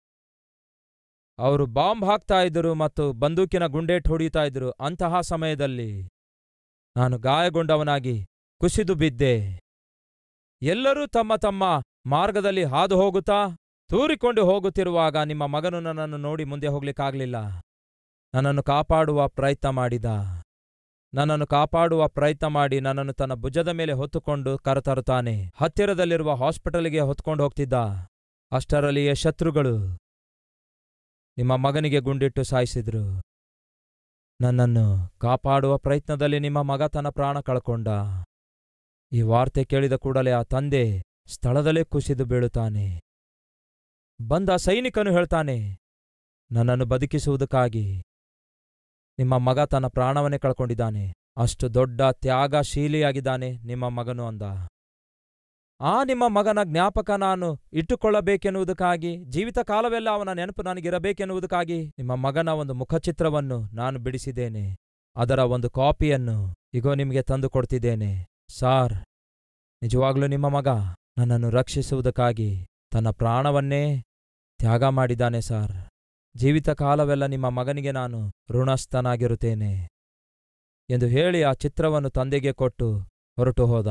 ಅವರು ಬಾಂಬ್ ಹಾಕ್ತಾ ಇದ್ದರು ಮತ್ತು ಬಂದೂಕಿನ ಗುಂಡೇಟ್ ಹೊಡೆಯುತ್ತಾ ಇದ್ರು ಅಂತಹ ಸಮಯದಲ್ಲಿ ನಾನು ಗಾಯಗೊಂಡವನಾಗಿ ಕುಸಿದು ಬಿದ್ದೆ ಎಲ್ಲರೂ ತಮ್ಮ ತಮ್ಮ ಮಾರ್ಗದಲ್ಲಿ ಹಾದು ಹೋಗುತ್ತಾ ತೂರಿಕೊಂಡು ಹೋಗುತ್ತಿರುವಾಗ ನಿಮ್ಮ ಮಗನು ನನ್ನನ್ನು ನೋಡಿ ಮುಂದೆ ಹೋಗ್ಲಿಕ್ಕಾಗ್ಲಿಲ್ಲ ನನ್ನನ್ನು ಕಾಪಾಡುವ ಪ್ರಯತ್ನ ಮಾಡಿದ ನನ್ನನ್ನು ಕಾಪಾಡುವ ಪ್ರಯತ್ನ ಮಾಡಿ ನನ್ನನ್ನು ತನ್ನ ಭುಜದ ಮೇಲೆ ಹೊತ್ತುಕೊಂಡು ಕರೆತರುತ್ತಾನೆ ಹತ್ತಿರದಲ್ಲಿರುವ ಹಾಸ್ಪಿಟಲ್ಗೆ ಹೊತ್ಕೊಂಡು ಹೋಗ್ತಿದ್ದ ಅಷ್ಟರಲ್ಲಿಯೇ ಶತ್ರುಗಳು ನಿಮ್ಮ ಮಗನಿಗೆ ಗುಂಡಿಟ್ಟು ಸಾಯಿಸಿದ್ರು ನನ್ನನ್ನು ಕಾಪಾಡುವ ಪ್ರಯತ್ನದಲ್ಲಿ ನಿಮ್ಮ ಮಗ ತನ್ನ ಪ್ರಾಣ ಕಳ್ಕೊಂಡ ಈ ವಾರ್ತೆ ಕೇಳಿದ ಕೂಡಲೇ ಆ ತಂದೆ ಸ್ಥಳದಲ್ಲೇ ಕುಸಿದು ಬೀಳುತ್ತಾನೆ ಬಂದ ಸೈನಿಕನು ಹೇಳ್ತಾನೆ ನನ್ನನ್ನು ಬದುಕಿಸುವುದಕ್ಕಾಗಿ ನಿಮ್ಮ ಮಗ ತನ್ನ ಪ್ರಾಣವನ್ನೇ ಕಳ್ಕೊಂಡಿದ್ದಾನೆ ಅಷ್ಟು ದೊಡ್ಡ ತ್ಯಾಗಶೀಲಿಯಾಗಿದ್ದಾನೆ ನಿಮ್ಮ ಮಗನು ಅಂದ ಆ ನಿಮ್ಮ ಮಗನ ಜ್ಞಾಪಕ ನಾನು ಇಟ್ಟುಕೊಳ್ಳಬೇಕೆನ್ನುವುದಕ್ಕಾಗಿ ಜೀವಿತ ಕಾಲವೆಲ್ಲ ಅವನ ನೆನಪು ನನಗಿರಬೇಕೆನ್ನುವುದಕ್ಕಾಗಿ ನಿಮ್ಮ ಮಗನ ಒಂದು ಮುಖಚಿತ್ರವನ್ನು ನಾನು ಬಿಡಿಸಿದ್ದೇನೆ ಅದರ ಒಂದು ಕಾಪಿಯನ್ನು ಇಗೋ ನಿಮಗೆ ತಂದು ಕೊಡ್ತಿದ್ದೇನೆ ಸಾರ್ ನಿಜವಾಗ್ಲೂ ನಿಮ್ಮ ಮಗ ನನ್ನನ್ನು ರಕ್ಷಿಸುವುದಕ್ಕಾಗಿ ತನ್ನ ಪ್ರಾಣವನ್ನೇ ತ್ಯಾಗ ಮಾಡಿದ್ದಾನೆ ಸಾರ್ ಜೀವಿತ ಕಾಲವೆಲ್ಲ ನಿಮ್ಮ ಮಗನಿಗೆ ನಾನು ಋಣಸ್ಥನಾಗಿರುತ್ತೇನೆ ಎಂದು ಹೇಳಿ ಆ ಚಿತ್ರವನ್ನು ತಂದೆಗೆ ಕೊಟ್ಟು ಹೊರಟು ಹೋದ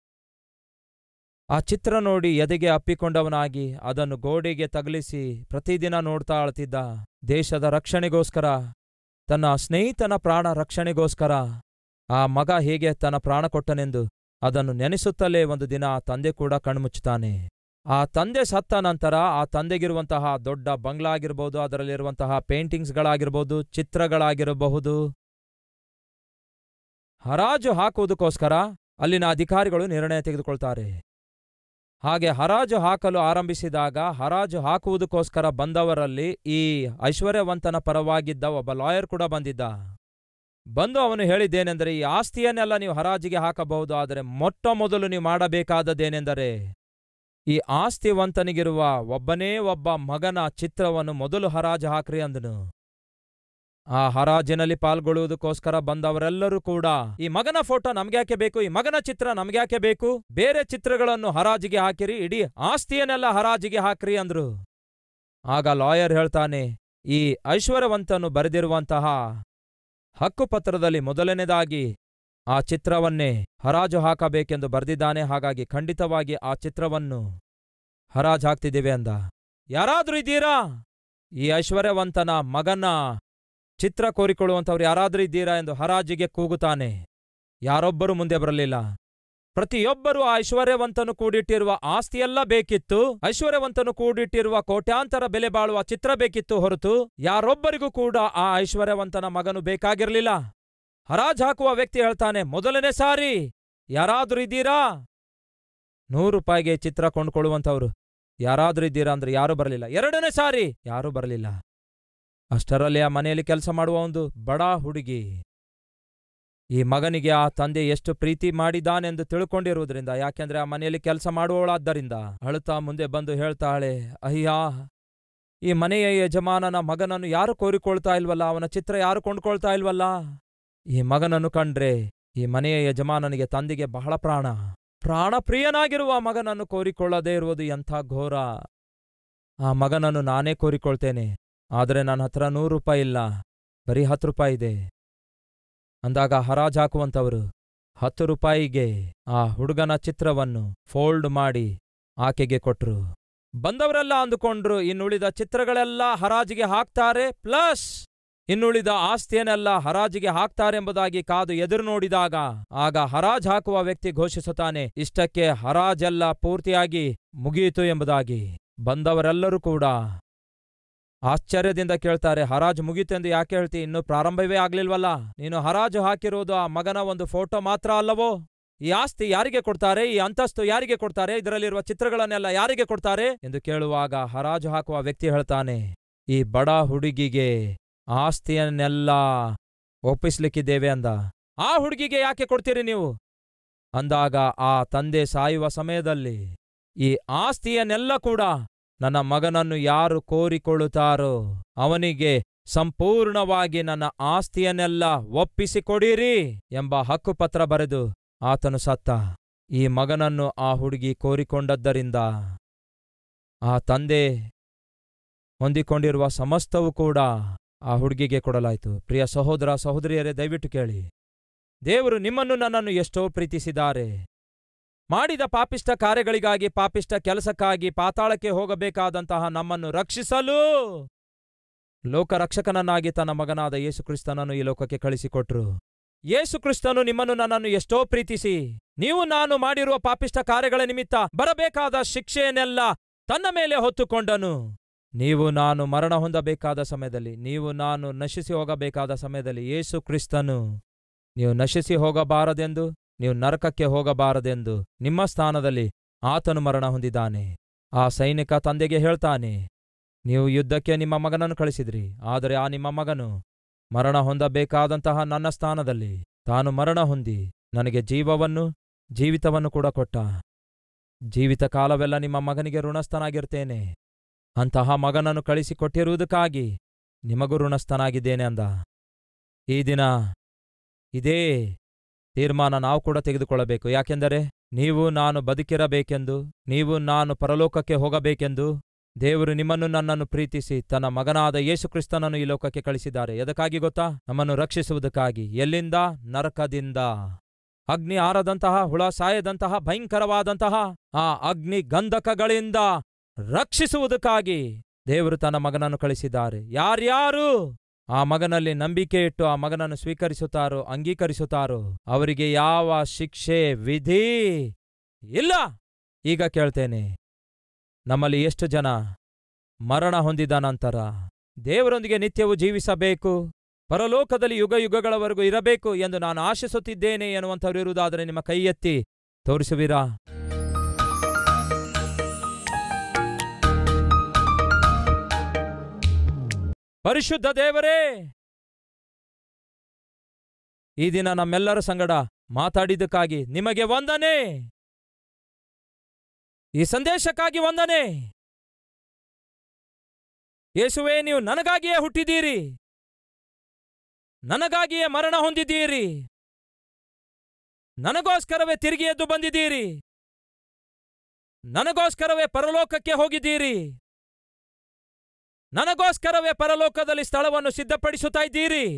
ಆ ಚಿತ್ರ ನೋಡಿ ಎದೆಗೆ ಅಪ್ಪಿಕೊಂಡವನಾಗಿ ಅದನ್ನು ಗೋಡೆಗೆ ತಗಲಿಸಿ ಪ್ರತಿದಿನ ನೋಡ್ತಾ ಅಳ್ತಿದ್ದ ದೇಶದ ರಕ್ಷಣೆಗೋಸ್ಕರ ತನ್ನ ಸ್ನೇಹಿತನ ಪ್ರಾಣ ರಕ್ಷಣೆಗೋಸ್ಕರ ಆ ಮಗ ಹೇಗೆ ತನ್ನ ಪ್ರಾಣ ಕೊಟ್ಟನೆಂದು ಅದನ್ನು ನೆನೆಸುತ್ತಲೇ ಒಂದು ದಿನ ಆ ತಂದೆ ಕೂಡ ಕಣ್ಮುಚ್ಚುತ್ತಾನೆ ಆ ತಂದೆ ಸತ್ತ ನಂತರ ಆ ತಂದೆಗಿರುವಂತಹ ದೊಡ್ಡ ಬಂಗ್ಲಾ ಆಗಿರ್ಬೋದು ಅದರಲ್ಲಿರುವಂತಹ ಪೇಂಟಿಂಗ್ಸ್ಗಳಾಗಿರ್ಬೋದು ಚಿತ್ರಗಳಾಗಿರಬಹುದು ಹರಾಜು ಹಾಕುವುದಕ್ಕೋಸ್ಕರ ಅಲ್ಲಿನ ಅಧಿಕಾರಿಗಳು ನಿರ್ಣಯ ತೆಗೆದುಕೊಳ್ತಾರೆ ಹಾಗೆ ಹರಾಜು ಹಾಕಲು ಆರಂಭಿಸಿದಾಗ ಹರಾಜು ಹಾಕುವುದಕ್ಕೋಸ್ಕರ ಬಂದವರಲ್ಲಿ ಈ ಐಶ್ವರ್ಯವಂತನ ಪರವಾಗಿದ್ದ ಒಬ್ಬ ಲಾಯರ್ ಕೂಡ ಬಂದಿದ್ದ ಬಂದು ಅವನು ಹೇಳಿದ್ದೇನೆಂದರೆ ಈ ಆಸ್ತಿಯನ್ನೆಲ್ಲ ನೀವು ಹರಾಜಿಗೆ ಹಾಕಬಹುದು ಆದರೆ ಮೊಟ್ಟ ಮೊದಲು ನೀವು ಮಾಡಬೇಕಾದದ್ದೇನೆಂದರೆ ಈ ಆಸ್ತಿವಂತನಿಗಿರುವ ಒಬ್ಬನೇ ಒಬ್ಬ ಮಗನ ಚಿತ್ರವನ್ನು ಮೊದಲು ಹರಾಜು ಹಾಕ್ರಿ ಅಂದನು ಆ ಹರಾಜಿನಲ್ಲಿ ಪಾಲ್ಗೊಳ್ಳುವುದಕ್ಕೋಸ್ಕರ ಬಂದವರೆಲ್ಲರೂ ಕೂಡ ಈ ಮಗನ ಫೋಟೋ ನಮ್ಗ್ಯಾಕೆ ಬೇಕು ಈ ಮಗನ ಚಿತ್ರ ನಮ್ಗ್ಯಾಕೆ ಬೇಕು ಬೇರೆ ಚಿತ್ರಗಳನ್ನು ಹರಾಜಿಗೆ ಹಾಕಿರಿ ಇಡೀ ಆಸ್ತಿಯನ್ನೆಲ್ಲ ಹರಾಜಿಗೆ ಹಾಕ್ರಿ ಅಂದ್ರು ಆಗ ಲಾಯರ್ ಹೇಳ್ತಾನೆ ಈ ಐಶ್ವರ್ಯವಂತನು ಬರೆದಿರುವಂತಹ ಹಕ್ಕುಪತ್ರದಲ್ಲಿ ಮೊದಲನೇದಾಗಿ ಆ ಚಿತ್ರವನ್ನೇ ಹರಾಜು ಹಾಕಬೇಕೆಂದು ಬರೆದಿದ್ದಾನೆ ಹಾಗಾಗಿ ಖಂಡಿತವಾಗಿ ಆ ಚಿತ್ರವನ್ನು ಹರಾಜು ಹಾಕ್ತಿದ್ದೇವೆ ಅಂದ ಯಾರಾದ್ರೂ ಇದ್ದೀರಾ ಈ ಐಶ್ವರ್ಯವಂತನ ಮಗನ ಚಿತ್ರ ಕೋರಿಕೊಳ್ಳುವಂಥವ್ರು ಯಾರಾದ್ರೂ ಇದ್ದೀರಾ ಎಂದು ಹರಾಜಿಗೆ ಕೂಗುತ್ತಾನೆ ಯಾರೊಬ್ಬರೂ ಮುಂದೆ ಬರಲಿಲ್ಲ ಪ್ರತಿಯೊಬ್ಬರೂ ಆ ಐಶ್ವರ್ಯವಂತನು ಕೂಡಿಟ್ಟಿರುವ ಆಸ್ತಿಯೆಲ್ಲ ಬೇಕಿತ್ತು ಐಶ್ವರ್ಯವಂತನು ಕೂಡಿಟ್ಟಿರುವ ಕೋಟ್ಯಾಂತರ ಬೆಲೆ ಬಾಳುವ ಚಿತ್ರ ಬೇಕಿತ್ತು ಹೊರತು ಯಾರೊಬ್ಬರಿಗೂ ಕೂಡ ಆ ಐಶ್ವರ್ಯವಂತನ ಮಗನು ಬೇಕಾಗಿರ್ಲಿಲ್ಲ ಹರಾಜ್ ಹಾಕುವ ವ್ಯಕ್ತಿ ಹೇಳ್ತಾನೆ ಮೊದಲನೇ ಸಾರಿ ಯಾರಾದ್ರೂ ಇದ್ದೀರಾ ನೂರು ರೂಪಾಯಿಗೆ ಚಿತ್ರ ಕೊಂಡ್ಕೊಳ್ಳುವಂಥವ್ರು ಯಾರಾದ್ರೂ ಇದ್ದೀರಾ ಅಂದ್ರೆ ಯಾರೂ ಬರಲಿಲ್ಲ ಎರಡನೇ ಸಾರಿ ಯಾರೂ ಬರಲಿಲ್ಲ ಅಷ್ಟರಲ್ಲಿ ಆ ಮನೆಯಲ್ಲಿ ಕೆಲಸ ಮಾಡುವ ಒಂದು ಬಡ ಹುಡುಗಿ ಈ ಮಗನಿಗೆ ಆ ತಂದೆ ಎಷ್ಟು ಪ್ರೀತಿ ಮಾಡಿದಾನೆಂದು ತಿಳ್ಕೊಂಡಿರುವುದರಿಂದ ಯಾಕೆಂದ್ರೆ ಆ ಮನೆಯಲ್ಲಿ ಕೆಲಸ ಮಾಡುವವಳಾದ್ದರಿಂದ ಅಳುತ್ತಾ ಮುಂದೆ ಬಂದು ಹೇಳ್ತಾಳೆ ಅಯ್ಯಾ ಈ ಮನೆಯ ಯಜಮಾನನ ಮಗನನ್ನು ಯಾರು ಕೋರಿಕೊಳ್ತಾ ಇಲ್ವಲ್ಲ ಅವನ ಚಿತ್ರ ಯಾರು ಕೊಂಡ್ಕೊಳ್ತಾ ಇಲ್ವಲ್ಲ ಈ ಮಗನನ್ನು ಕಂಡ್ರೆ ಈ ಮನೆಯ ಯಜಮಾನನಿಗೆ ತಂದೆಗೆ ಬಹಳ ಪ್ರಾಣ ಪ್ರಾಣಪ್ರಿಯನಾಗಿರುವ ಮಗನನ್ನು ಕೋರಿಕೊಳ್ಳದೇ ಇರುವುದು ಎಂಥ ಘೋರ ಆ ಮಗನನ್ನು ನಾನೇ ಕೋರಿಕೊಳ್ತೇನೆ ಆದರೆ ನನ್ನ ಹತ್ರ ನೂರು ರೂಪಾಯಿ ಇಲ್ಲ ಬರೀ ಹತ್ತು ರೂಪಾಯಿ ಇದೆ ಅಂದಾಗ ಹರಾಜ್ ಹಾಕುವಂಥವರು ಹತ್ತು ರೂಪಾಯಿಗೆ ಆ ಹುಡುಗನ ಚಿತ್ರವನ್ನು ಫೋಲ್ಡ್ ಮಾಡಿ ಆಕೆಗೆ ಕೊಟ್ರು ಬಂದವರೆಲ್ಲ ಅಂದುಕೊಂಡ್ರು ಇನ್ನುಳಿದ ಚಿತ್ರಗಳೆಲ್ಲ ಹರಾಜಿಗೆ ಹಾಕ್ತಾರೆ ಪ್ಲಸ್ ಇನ್ನುಳಿದ ಆಸ್ತಿಯನ್ನೆಲ್ಲ ಹರಾಜಿಗೆ ಹಾಕ್ತಾರೆಂಬುದಾಗಿ ಕಾದು ಎದುರು ನೋಡಿದಾಗ ಆಗ ಹರಾಜ್ ಹಾಕುವ ವ್ಯಕ್ತಿ ಘೋಷಿಸುತ್ತಾನೆ ಇಷ್ಟಕ್ಕೆ ಹರಾಜೆಲ್ಲ ಪೂರ್ತಿಯಾಗಿ ಮುಗಿಯಿತು ಎಂಬುದಾಗಿ ಬಂದವರೆಲ್ಲರೂ ಕೂಡ ಆಶ್ಚರ್ಯದಿಂದ ಕೇಳ್ತಾರೆ ಹರಾಜು ಮುಗೀತೆಂದು ಯಾಕೆ ಹೇಳ್ತಿ ಇನ್ನು ಪ್ರಾರಂಭವೇ ಆಗ್ಲಿಲ್ವಲ್ಲ ನೀನು ಹರಾಜು ಹಾಕಿರುವುದು ಆ ಮಗನ ಒಂದು ಫೋಟೋ ಮಾತ್ರ ಅಲ್ಲವೋ ಈ ಆಸ್ತಿ ಯಾರಿಗೆ ಕೊಡ್ತಾರೆ ಈ ಅಂತಸ್ತು ಯಾರಿಗೆ ಕೊಡ್ತಾರೆ ಇದರಲ್ಲಿರುವ ಚಿತ್ರಗಳನ್ನೆಲ್ಲ ಯಾರಿಗೆ ಕೊಡ್ತಾರೆ ಎಂದು ಕೇಳುವಾಗ ಹರಾಜು ಹಾಕುವ ವ್ಯಕ್ತಿ ಹೇಳ್ತಾನೆ ಈ ಬಡ ಹುಡುಗಿಗೆ ಆಸ್ತಿಯನ್ನೆಲ್ಲ ಒಪ್ಪಿಸ್ಲಿಕ್ಕಿದ್ದೇವೆ ಅಂದ ಆ ಹುಡುಗಿಗೆ ಯಾಕೆ ಕೊಡ್ತೀರಿ ನೀವು ಅಂದಾಗ ಆ ತಂದೆ ಸಾಯುವ ಸಮಯದಲ್ಲಿ ಈ ಆಸ್ತಿಯನ್ನೆಲ್ಲ ಕೂಡ ನನ್ನ ಮಗನನ್ನು ಯಾರು ಕೋರಿಕೊಳ್ಳುತ್ತಾರೋ ಅವನಿಗೆ ಸಂಪೂರ್ಣವಾಗಿ ನನ್ನ ಆಸ್ತಿಯನ್ನೆಲ್ಲ ಒಪ್ಪಿಸಿಕೊಡಿರಿ ಎಂಬ ಹಕ್ಕುಪತ್ರ ಬರೆದು ಆತನು ಸತ್ತ ಈ ಮಗನನ್ನು ಆ ಹುಡುಗಿ ಕೋರಿಕೊಂಡದ್ದರಿಂದ ಆ ತಂದೆ ಹೊಂದಿಕೊಂಡಿರುವ ಸಮಸ್ತವೂ ಕೂಡ ಆ ಹುಡುಗಿಗೆ ಕೊಡಲಾಯಿತು ಪ್ರಿಯ ಸಹೋದರ ಸಹೋದರಿಯರೇ ದಯವಿಟ್ಟು ಕೇಳಿ ದೇವರು ನಿಮ್ಮನ್ನು ನನ್ನನ್ನು ಎಷ್ಟೋ ಪ್ರೀತಿಸಿದ್ದಾರೆ ಮಾಡಿದ ಪಾಪಿಷ್ಟ ಕಾರ್ಯಗಳಿಗಾಗಿ ಪಾಪಿಷ್ಟ ಕೆಲಸಕ್ಕಾಗಿ ಪಾತಾಳಕ್ಕೆ ಹೋಗಬೇಕಾದಂತಹ ನಮ್ಮನ್ನು ರಕ್ಷಿಸಲು ಲೋಕರಕ್ಷಕನನ್ನಾಗಿ ತನ್ನ ಮಗನಾದ ಯೇಸುಕ್ರಿಸ್ತನನ್ನು ಈ ಲೋಕಕ್ಕೆ ಕಳಿಸಿಕೊಟ್ರು ಯೇಸುಕ್ರಿಸ್ತನು ನಿಮ್ಮನ್ನು ನನ್ನನ್ನು ಎಷ್ಟೋ ಪ್ರೀತಿಸಿ ನೀವು ನಾನು ಮಾಡಿರುವ ಪಾಪಿಷ್ಟ ಕಾರ್ಯಗಳ ನಿಮಿತ್ತ ಬರಬೇಕಾದ ಶಿಕ್ಷೆಯನ್ನೆಲ್ಲ ತನ್ನ ಮೇಲೆ ಹೊತ್ತುಕೊಂಡನು ನೀವು ನಾನು ಮರಣ ಹೊಂದಬೇಕಾದ ಸಮಯದಲ್ಲಿ ನೀವು ನಾನು ನಶಿಸಿ ಹೋಗಬೇಕಾದ ಸಮಯದಲ್ಲಿ ಯೇಸು ಕ್ರಿಸ್ತನು ನೀವು ನಶಿಸಿ ಹೋಗಬಾರದೆಂದು ನೀವು ನರಕಕ್ಕೆ ಹೋಗಬಾರದೆಂದು ನಿಮ್ಮ ಸ್ಥಾನದಲ್ಲಿ ಆತನು ಮರಣ ಹೊಂದಿದ್ದಾನೆ ಆ ಸೈನಿಕ ತಂದೆಗೆ ಹೇಳ್ತಾನೆ ನೀವು ಯುದ್ಧಕ್ಕೆ ನಿಮ್ಮ ಮಗನನ್ನು ಕಳಿಸಿದ್ರಿ ಆದರೆ ಆ ನಿಮ್ಮ ಮಗನು ಮರಣ ಹೊಂದಬೇಕಾದಂತಹ ನನ್ನ ಸ್ಥಾನದಲ್ಲಿ ತಾನು ಮರಣ ಹೊಂದಿ ನನಗೆ ಜೀವವನ್ನು ಜೀವಿತವನ್ನು ಕೂಡ ಕೊಟ್ಟ ಜೀವಿತ ಕಾಲವೆಲ್ಲ ನಿಮ್ಮ ಮಗನಿಗೆ ಋಣಸ್ಥನಾಗಿರ್ತೇನೆ ಅಂತಹ ಮಗನನ್ನು ಕಳಿಸಿಕೊಟ್ಟಿರುವುದಕ್ಕಾಗಿ ನಿಮಗೂ ಋಣಸ್ಥನಾಗಿದ್ದೇನೆ ಅಂದ ಈ ದಿನ ಇದೇ ತೀರ್ಮಾನ ನಾವು ಕೂಡ ತೆಗೆದುಕೊಳ್ಳಬೇಕು ಯಾಕೆಂದರೆ ನೀವು ನಾನು ಬದುಕಿರಬೇಕೆಂದು ನೀವು ನಾನು ಪರಲೋಕಕ್ಕೆ ಹೋಗಬೇಕೆಂದು ದೇವರು ನಿಮ್ಮನ್ನು ನನ್ನನ್ನು ಪ್ರೀತಿಸಿ ತನ್ನ ಮಗನಾದ ಯೇಸುಕ್ರಿಸ್ತನನ್ನು ಈ ಲೋಕಕ್ಕೆ ಕಳಿಸಿದ್ದಾರೆ ಎದಕ್ಕಾಗಿ ಗೊತ್ತಾ ನಮ್ಮನ್ನು ರಕ್ಷಿಸುವುದಕ್ಕಾಗಿ ಎಲ್ಲಿಂದ ನರಕದಿಂದ ಅಗ್ನಿ ಆರದಂತಹ ಹುಳ ಸಾಯದಂತಹ ಭಯಂಕರವಾದಂತಹ ಆ ಅಗ್ನಿ ಗಂಧಕಗಳಿಂದ ರಕ್ಷಿಸುವುದಕ್ಕಾಗಿ ದೇವರು ತನ್ನ ಮಗನನ್ನು ಕಳಿಸಿದ್ದಾರೆ ಯಾರ್ಯಾರು ಆ ಮಗನಲ್ಲಿ ನಂಬಿಕೆ ಇಟ್ಟು ಆ ಮಗನನ್ನು ಸ್ವೀಕರಿಸುತ್ತಾರೋ ಅಂಗೀಕರಿಸುತ್ತಾರೋ ಅವರಿಗೆ ಯಾವ ಶಿಕ್ಷೆ ವಿಧಿ ಇಲ್ಲ ಈಗ ಕೇಳ್ತೇನೆ ನಮ್ಮಲ್ಲಿ ಎಷ್ಟು ಜನ ಮರಣ ಹೊಂದಿದ ನಂತರ ದೇವರೊಂದಿಗೆ ನಿತ್ಯವೂ ಜೀವಿಸಬೇಕು ಪರಲೋಕದಲ್ಲಿ ಯುಗ ಯುಗಗಳವರೆಗೂ ಇರಬೇಕು ಎಂದು ನಾನು ಆಶಿಸುತ್ತಿದ್ದೇನೆ ಎನ್ನುವಂಥವ್ರು ಇರುವುದಾದರೆ ನಿಮ್ಮ ಕೈ ಎತ್ತಿ ತೋರಿಸುವಿರಾ ಪರಿಶುದ್ಧ ದೇವರೇ ಈ ದಿನ ನಮ್ಮೆಲ್ಲರ ಸಂಗಡ ಮಾತಾಡಿದ್ದಕ್ಕಾಗಿ ನಿಮಗೆ ವಂದನೆ ಈ ಸಂದೇಶಕ್ಕಾಗಿ ವಂದನೆ ಯೇಸುವೇ ನೀವು ನನಗಾಗಿಯೇ ಹುಟ್ಟಿದ್ದೀರಿ ನನಗಾಗಿಯೇ ಮರಣ ಹೊಂದಿದ್ದೀರಿ ನನಗೋಸ್ಕರವೇ ತಿರುಗಿ ಎದ್ದು ಬಂದಿದ್ದೀರಿ ನನಗೋಸ್ಕರವೇ ಪರಲೋಕಕ್ಕೆ ಹೋಗಿದ್ದೀರಿ ನನಗೋಸ್ಕರವೇ ಪರಲೋಕದಲ್ಲಿ ಸ್ಥಳವನ್ನು ಸಿದ್ಧಪಡಿಸುತ್ತಾ ಇದ್ದೀರಿ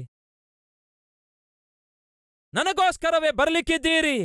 ನನಗೋಸ್ಕರವೇ ಬರಲಿಕ್ಕಿದ್ದೀರಿ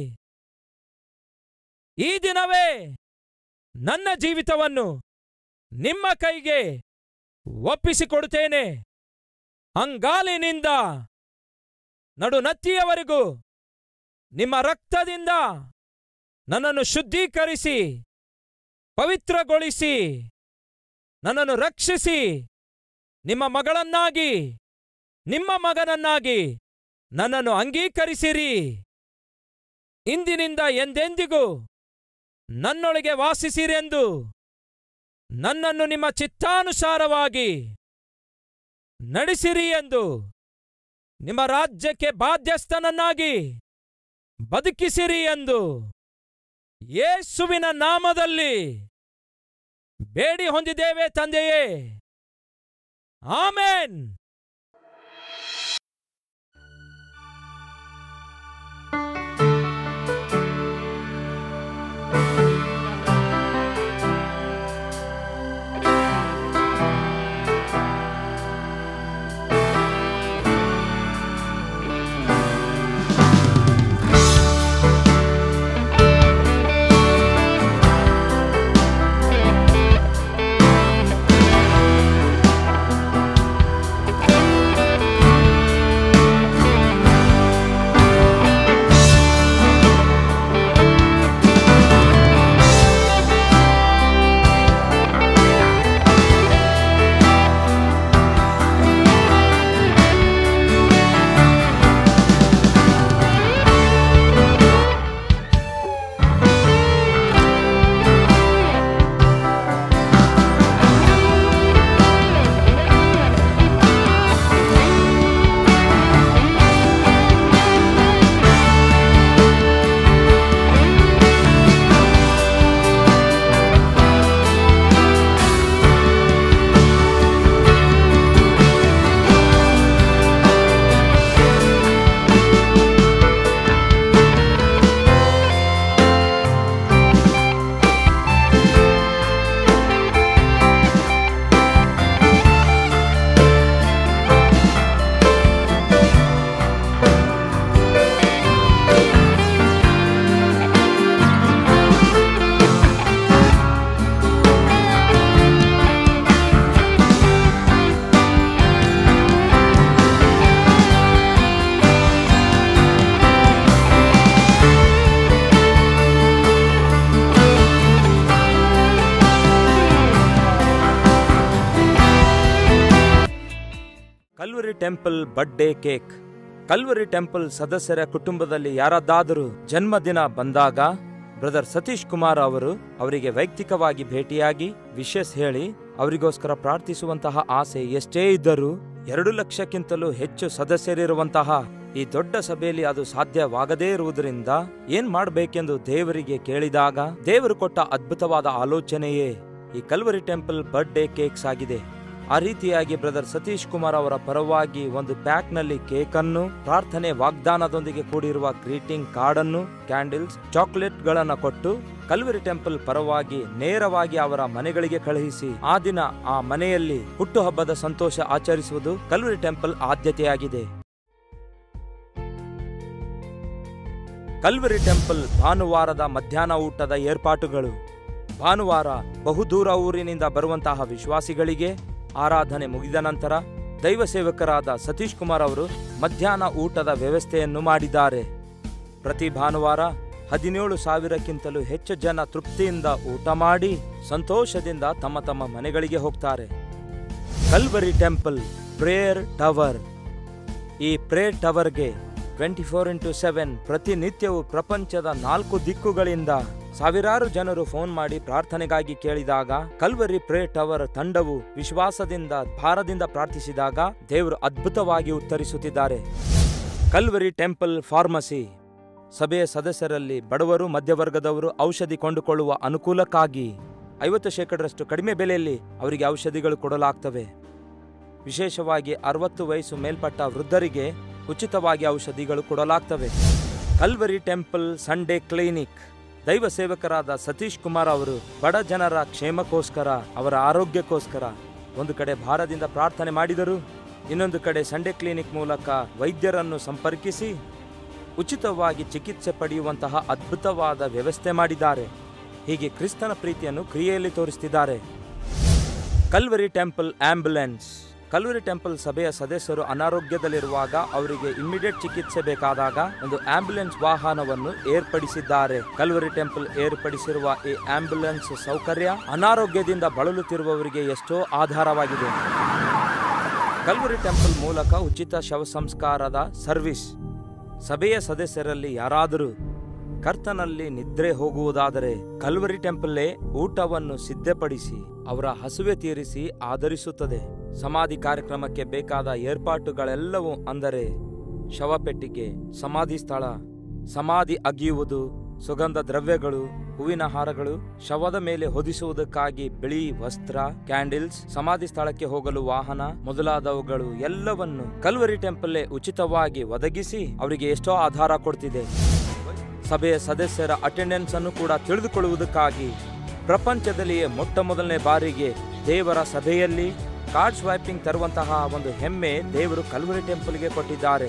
ಈ ದಿನವೇ ನನ್ನ ಜೀವಿತವನ್ನು ನಿಮ್ಮ ಕೈಗೆ ಒಪ್ಪಿಸಿಕೊಡುತ್ತೇನೆ ಅಂಗಾಲಿನಿಂದ ನಡುನತ್ತಿಯವರೆಗೂ ನಿಮ್ಮ ರಕ್ತದಿಂದ ನನ್ನನ್ನು ಶುದ್ಧೀಕರಿಸಿ ಪವಿತ್ರಗೊಳಿಸಿ ನನ್ನನ್ನು ರಕ್ಷಿಸಿ ನಿಮ್ಮ ಮಗಳನ್ನಾಗಿ ನಿಮ್ಮ ಮಗನನ್ನಾಗಿ ನನ್ನನ್ನು ಅಂಗೀಕರಿಸಿರಿ ಇಂದಿನಿಂದ ಎಂದೆಂದಿಗೂ ನನ್ನೊಳಗೆ ವಾಸಿಸಿರೆಂದು ನನ್ನನ್ನು ನಿಮ್ಮ ಚಿತ್ತಾನುಸಾರವಾಗಿ ನಡೆಸಿರಿ ಎಂದು ನಿಮ್ಮ ರಾಜ್ಯಕ್ಕೆ ಬಾಧ್ಯಸ್ಥನನ್ನಾಗಿ ಬದುಕಿಸಿರಿ ಎಂದು ಯೇಸುವಿನ ನಾಮದಲ್ಲಿ ಬೇಡಿ ಹೊಂದಿದ್ದೇವೆ ತಂದೆಯೇ amen Calvary temple birthday cake Calvary temple ಸದಸ್ಯರ ಕುಟುಂಬದಲ್ಲಿ ಯಾರದ್ದಾದರೂ ಜನ್ಮದಿನ ಬಂದಾಗ ಬ್ರದರ್ ಸತೀಶ್ ಕುಮಾರ್ ಅವರು ಅವರಿಗೆ ವೈಯಕ್ತಿಕವಾಗಿ ಭೇಟಿಯಾಗಿ ವಿಶಸ್ ಹೇಳಿ ಅವರಿಗೋಸ್ಕರ ಪ್ರಾರ್ಥಿಸುವಂತಹ ಆಸೆ ಎಷ್ಟೇ ಇದ್ದರೂ ಎರಡು ಲಕ್ಷಕ್ಕಿಂತಲೂ ಹೆಚ್ಚು ಸದಸ್ಯರಿರುವಂತಹ ಈ ದೊಡ್ಡ ಸಭೆಯಲ್ಲಿ ಅದು ಸಾಧ್ಯವಾಗದೇ ಇರುವುದರಿಂದ ಏನ್ ಮಾಡಬೇಕೆಂದು ದೇವರಿಗೆ ಕೇಳಿದಾಗ ದೇವರು ಕೊಟ್ಟ ಅದ್ಭುತವಾದ ಆಲೋಚನೆಯೇ ಈ ಕಲ್ವರಿ ಟೆಂಪಲ್ ಬರ್ಡೇ ಕೇಕ್ಸ್ ಆಗಿದೆ ಆ ರೀತಿಯಾಗಿ ಬ್ರದರ್ ಸತೀಶ್ ಕುಮಾರ್ ಅವರ ಪರವಾಗಿ ಒಂದು ಪ್ಯಾಕ್ ನಲ್ಲಿ ಕೇಕ್ ಅನ್ನು ಪ್ರಾರ್ಥನೆ ವಾಗ್ದಾನದೊಂದಿಗೆ ಕೂಡಿರುವ ಗ್ರೀಟಿಂಗ್ ಕಾರ್ಡ್ ಅನ್ನು ಕ್ಯಾಂಡಲ್ಸ್ ಚಾಕ್ಲೇಟ್ ಗಳನ್ನ ಕೊಟ್ಟು ಕಲ್ವರಿ ಟೆಂಪಲ್ ಪರವಾಗಿ ನೇರವಾಗಿ ಅವರ ಮನೆಗಳಿಗೆ ಕಳುಹಿಸಿ ಆ ದಿನ ಆ ಮನೆಯಲ್ಲಿ ಹುಟ್ಟುಹಬ್ಬದ ಸಂತೋಷ ಆಚರಿಸುವುದು ಕಲ್ವರಿ ಟೆಂಪಲ್ ಆದ್ಯತೆಯಾಗಿದೆ ಕಲ್ವರಿ ಟೆಂಪಲ್ ಭಾನುವಾರದ ಮಧ್ಯಾಹ್ನ ಊಟದ ಏರ್ಪಾಟುಗಳು ಭಾನುವಾರ ಬಹುದೂರ ಊರಿನಿಂದ ಬರುವಂತಹ ವಿಶ್ವಾಸಿಗಳಿಗೆ ಆರಾಧನೆ ಮುಗಿದ ನಂತರ ದೈವ ಸೇವಕರಾದ ಸತೀಶ್ ಕುಮಾರ್ ಅವರು ಮಧ್ಯಾಹ್ನ ಊಟದ ವ್ಯವಸ್ಥೆಯನ್ನು ಮಾಡಿದ್ದಾರೆ ಪ್ರತಿ ಭಾನುವಾರ ಹದಿನೇಳು ಸಾವಿರಕ್ಕಿಂತಲೂ ಹೆಚ್ಚು ಜನ ತೃಪ್ತಿಯಿಂದ ಊಟ ಮಾಡಿ ಸಂತೋಷದಿಂದ ತಮ್ಮ ತಮ್ಮ ಮನೆಗಳಿಗೆ ಹೋಗ್ತಾರೆ ಕಲ್ವರಿ ಟೆಂಪಲ್ ಪ್ರೇಯರ್ ಟವರ್ ಈ ಪ್ರೇಯರ್ ಟವರ್ಗೆ ಟ್ವೆಂಟಿ ಫೋರ್ ಇಂಟು ಸೆವೆನ್ ಪ್ರತಿನಿತ್ಯವೂ ಪ್ರಪಂಚದ ನಾಲ್ಕು ದಿಕ್ಕುಗಳಿಂದ ಸಾವಿರಾರು ಜನರು ಫೋನ್ ಮಾಡಿ ಪ್ರಾರ್ಥನೆಗಾಗಿ ಕೇಳಿದಾಗ ಕಲ್ವರಿ ಪ್ರೇ ಟವರ್ ತಂಡವು ವಿಶ್ವಾಸದಿಂದ ಭಾರದಿಂದ ಪ್ರಾರ್ಥಿಸಿದಾಗ ದೇವರು ಅದ್ಭುತವಾಗಿ ಉತ್ತರಿಸುತ್ತಿದ್ದಾರೆ ಕಲ್ವರಿ ಟೆಂಪಲ್ ಫಾರ್ಮಸಿ ಸಭೆಯ ಸದಸ್ಯರಲ್ಲಿ ಬಡವರು ಮಧ್ಯವರ್ಗದವರು ಔಷಧಿ ಕೊಂಡುಕೊಳ್ಳುವ ಅನುಕೂಲಕ್ಕಾಗಿ ಐವತ್ತು ಶೇಕಡರಷ್ಟು ಕಡಿಮೆ ಬೆಲೆಯಲ್ಲಿ ಅವರಿಗೆ ಔಷಧಿಗಳು ಕೊಡಲಾಗ್ತವೆ ವಿಶೇಷವಾಗಿ ಅರವತ್ತು ವಯಸ್ಸು ಮೇಲ್ಪಟ್ಟ ವೃದ್ಧರಿಗೆ ಉಚಿತವಾಗಿ ಔಷಧಿಗಳು ಕೊಡಲಾಗ್ತವೆ ಕಲ್ವರಿ ಟೆಂಪಲ್ ಸಂಡೇ ಕ್ಲಿನಿಕ್ ದೈವ ಸೇವಕರಾದ ಸತೀಶ್ ಕುಮಾರ್ ಅವರು ಬಡ ಜನರ ಕ್ಷೇಮಕ್ಕೋಸ್ಕರ ಅವರ ಆರೋಗ್ಯಕ್ಕೋಸ್ಕರ ಒಂದು ಕಡೆ ಭಾರದಿಂದ ಪ್ರಾರ್ಥನೆ ಮಾಡಿದರು ಇನ್ನೊಂದು ಕಡೆ ಸಂಡೇ ಕ್ಲಿನಿಕ್ ಮೂಲಕ ವೈದ್ಯರನ್ನು ಸಂಪರ್ಕಿಸಿ ಉಚಿತವಾಗಿ ಚಿಕಿತ್ಸೆ ಪಡೆಯುವಂತಹ ಅದ್ಭುತವಾದ ವ್ಯವಸ್ಥೆ ಮಾಡಿದ್ದಾರೆ ಹೀಗೆ ಕ್ರಿಸ್ತನ ಪ್ರೀತಿಯನ್ನು ಕ್ರಿಯೆಯಲ್ಲಿ ತೋರಿಸ್ತಿದ್ದಾರೆ Calvary temple ambulance Calvary temple ಸಭೆಯ ಸದಸ್ಯರು ಅನಾರೋಗ್ಯದಲ್ಲಿರುವಾಗ ಅವರಿಗೆ ಇಮ್ಮಿಡಿಯೇಟ್ ಚಿಕಿತ್ಸೆ ಬೇಕಾದಾಗ ಒಂದು ಆಂಬ್ಯುಲೆನ್ಸ್ ವಾಹನವನ್ನು ಏರ್ಪಡಿಸಿದ್ದಾರೆ ಕಲ್ವರಿ ಟೆಂಪಲ್ ಏರ್ಪಡಿಸಿರುವ ಈ ಆಂಬ್ಯುಲೆನ್ಸ್ ಸೌಕರ್ಯ ಅನಾರೋಗ್ಯದಿಂದ ಬಳಲುತ್ತಿರುವವರಿಗೆ ಎಷ್ಟೋ ಆಧಾರವಾಗಿದೆ ಕಲ್ವರಿ ಟೆಂಪಲ್ ಮೂಲಕ ಉಚಿತ ಶವ ಸಂಸ್ಕಾರದ ಸರ್ವಿಸ್ ಸಭೆಯ ಸದಸ್ಯರಲ್ಲಿ ಯಾರಾದರೂ ಕರ್ತನಲ್ಲಿ ನಿದ್ರೆ ಹೋಗುವುದಾದರೆ ಕಲ್ವರಿ ಟೆಂಪಲ್ಲೇ ಊಟವನ್ನು ಸಿದ್ಧಪಡಿಸಿ ಅವರ ಹಸುವೆ ತೀರಿಸಿ ಆಧರಿಸುತ್ತದೆ ಸಮಾಧಿ ಕಾರ್ಯಕ್ರಮಕ್ಕೆ ಬೇಕಾದ ಏರ್ಪಾಟುಗಳೆಲ್ಲವೂ ಅಂದರೆ ಶವಪೆಟ್ಟಿಗೆ ಸಮಾಧಿ ಸ್ಥಳ ಸಮಾಧಿ ಅಗಿಯುವುದು ಸುಗಂಧ ದ್ರವ್ಯಗಳು ಹೂವಿನ ಹಾರಗಳು ಶವದ ಮೇಲೆ ಹೊದಿಸುವುದಕ್ಕಾಗಿ ಬಿಳಿ ವಸ್ತ್ರ ಕ್ಯಾಂಡಲ್ಸ್ ಸಮಾಧಿ ಸ್ಥಳಕ್ಕೆ ಹೋಗಲು ವಾಹನ ಮೊದಲಾದವುಗಳು ಎಲ್ಲವನ್ನು ಕಲ್ವರಿ ಟೆಂಪಲ್ಲೇ ಉಚಿತವಾಗಿ ಒದಗಿಸಿ ಅವರಿಗೆ ಎಷ್ಟೋ ಆಧಾರ ಕೊಡ್ತಿದೆ ಸಭೆಯ ಸದಸ್ಯರ ಅಟೆಂಡೆನ್ಸ್ ಅನ್ನು ಕೂಡ ತಿಳಿದುಕೊಳ್ಳುವುದಕ್ಕಾಗಿ ಪ್ರಪಂಚದಲ್ಲಿಯೇ ಮೊಟ್ಟ ಮೊದಲನೇ ಬಾರಿಗೆ ದೇವರ ಸಭೆಯಲ್ಲಿ ಕಾರ್ಡ್ ಸ್ವೈಪಿಂಗ್ ತರುವಂತಹ ಒಂದು ಹೆಮ್ಮೆ ದೇವರು ಕಲ್ವರಿ ಟೆಂಪಲ್ಗೆ ಕೊಟ್ಟಿದ್ದಾರೆ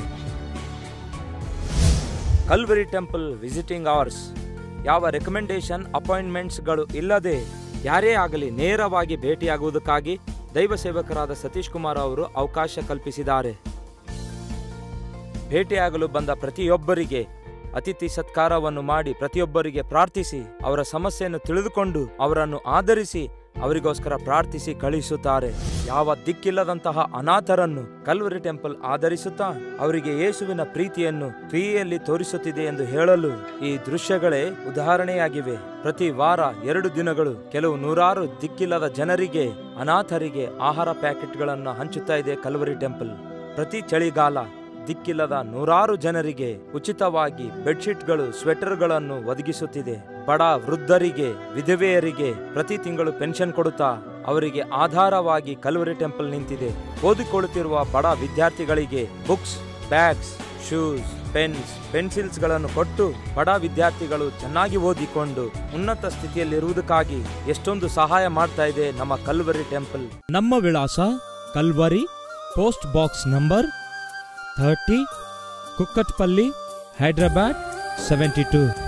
ಕಲ್ವರಿ ಟೆಂಪಲ್ ವಿಸಿಟಿಂಗ್ ಅವರ್ಸ್ ಯಾವ ರೆಕಮೆಂಡೇಶನ್ ಅಪಾಯಿಂಟ್ಮೆಂಟ್ಸ್ಗಳು ಇಲ್ಲದೆ ಯಾರೇ ಆಗಲಿ ನೇರವಾಗಿ ಭೇಟಿಯಾಗುವುದಕ್ಕಾಗಿ ದೈವ ಸೇವಕರಾದ ಸತೀಶ್ ಕುಮಾರ್ ಅವರು ಅವಕಾಶ ಕಲ್ಪಿಸಿದ್ದಾರೆ ಭೇಟಿಯಾಗಲು ಬಂದ ಪ್ರತಿಯೊಬ್ಬರಿಗೆ ಅತಿಥಿ ಸತ್ಕಾರವನ್ನು ಮಾಡಿ ಪ್ರತಿಯೊಬ್ಬರಿಗೆ ಪ್ರಾರ್ಥಿಸಿ ಅವರ ಸಮಸ್ಯೆಯನ್ನು ತಿಳಿದುಕೊಂಡು ಅವರನ್ನು ಆಧರಿಸಿ ಅವರಿಗೋಸ್ಕರ ಪ್ರಾರ್ಥಿಸಿ ಕಳುಹಿಸುತ್ತಾರೆ ಯಾವ ದಿಕ್ಕಿಲ್ಲದಂತಹ ಅನಾಥರನ್ನು ಕಲ್ವರಿ ಟೆಂಪಲ್ ಆಧರಿಸುತ್ತಾ ಅವರಿಗೆ ಯೇಸುವಿನ ಪ್ರೀತಿಯನ್ನು ಕ್ರಿಯೆಯಲ್ಲಿ ತೋರಿಸುತ್ತಿದೆ ಎಂದು ಹೇಳಲು ಈ ದೃಶ್ಯಗಳೇ ಉದಾಹರಣೆಯಾಗಿವೆ ಪ್ರತಿ ವಾರ ಎರಡು ದಿನಗಳು ಕೆಲವು ನೂರಾರು ದಿಕ್ಕಿಲ್ಲದ ಜನರಿಗೆ ಅನಾಥರಿಗೆ ಆಹಾರ ಪ್ಯಾಕೆಟ್ಗಳನ್ನು ಹಂಚುತ್ತಾ ಇದೆ ಕಲ್ವರಿ ಟೆಂಪಲ್ ಪ್ರತಿ ಚಳಿಗಾಲ ದಿಕ್ಕಿಲ್ಲದ ನೂರಾರು ಜನರಿಗೆ ಉಚಿತವಾಗಿ ಬೆಡ್ಶೀಟ್ಗಳು ಸ್ವೆಟರ್ಗಳನ್ನು ಒದಗಿಸುತ್ತಿದೆ ಬಡ ವೃದ್ಧರಿಗೆ ವಿಧವೆಯರಿಗೆ ಪ್ರತಿ ತಿಂಗಳು ಪೆನ್ಷನ್ ಕೊಡುತ್ತಾ ಅವರಿಗೆ ಆಧಾರವಾಗಿ ಕಲ್ವರಿ ಟೆಂಪಲ್ ನಿಂತಿದೆ ಓದಿಕೊಳ್ಳುತ್ತಿರುವ ಬಡ ವಿದ್ಯಾರ್ಥಿಗಳಿಗೆ books bags shoes pens pencils ಗಳನ್ನು ಕೊಟ್ಟು ಬಡ ವಿದ್ಯಾರ್ಥಿಗಳು ಚೆನ್ನಾಗಿ ಓದಿಕೊಂಡು ಉನ್ನತ ಸ್ಥಿತಿಯಲ್ಲಿರುವುದಕ್ಕಾಗಿ ಎಷ್ಟೊಂದು ಸಹಾಯ ಮಾಡ್ತಾ ಇದೆ ನಮ್ಮ ಕಲ್ವರಿ ಟೆಂಪಲ್ ನಮ್ಮ ವಿಳಾಸ Calvary post box number thirty Kukatpally Hyderabad seventy two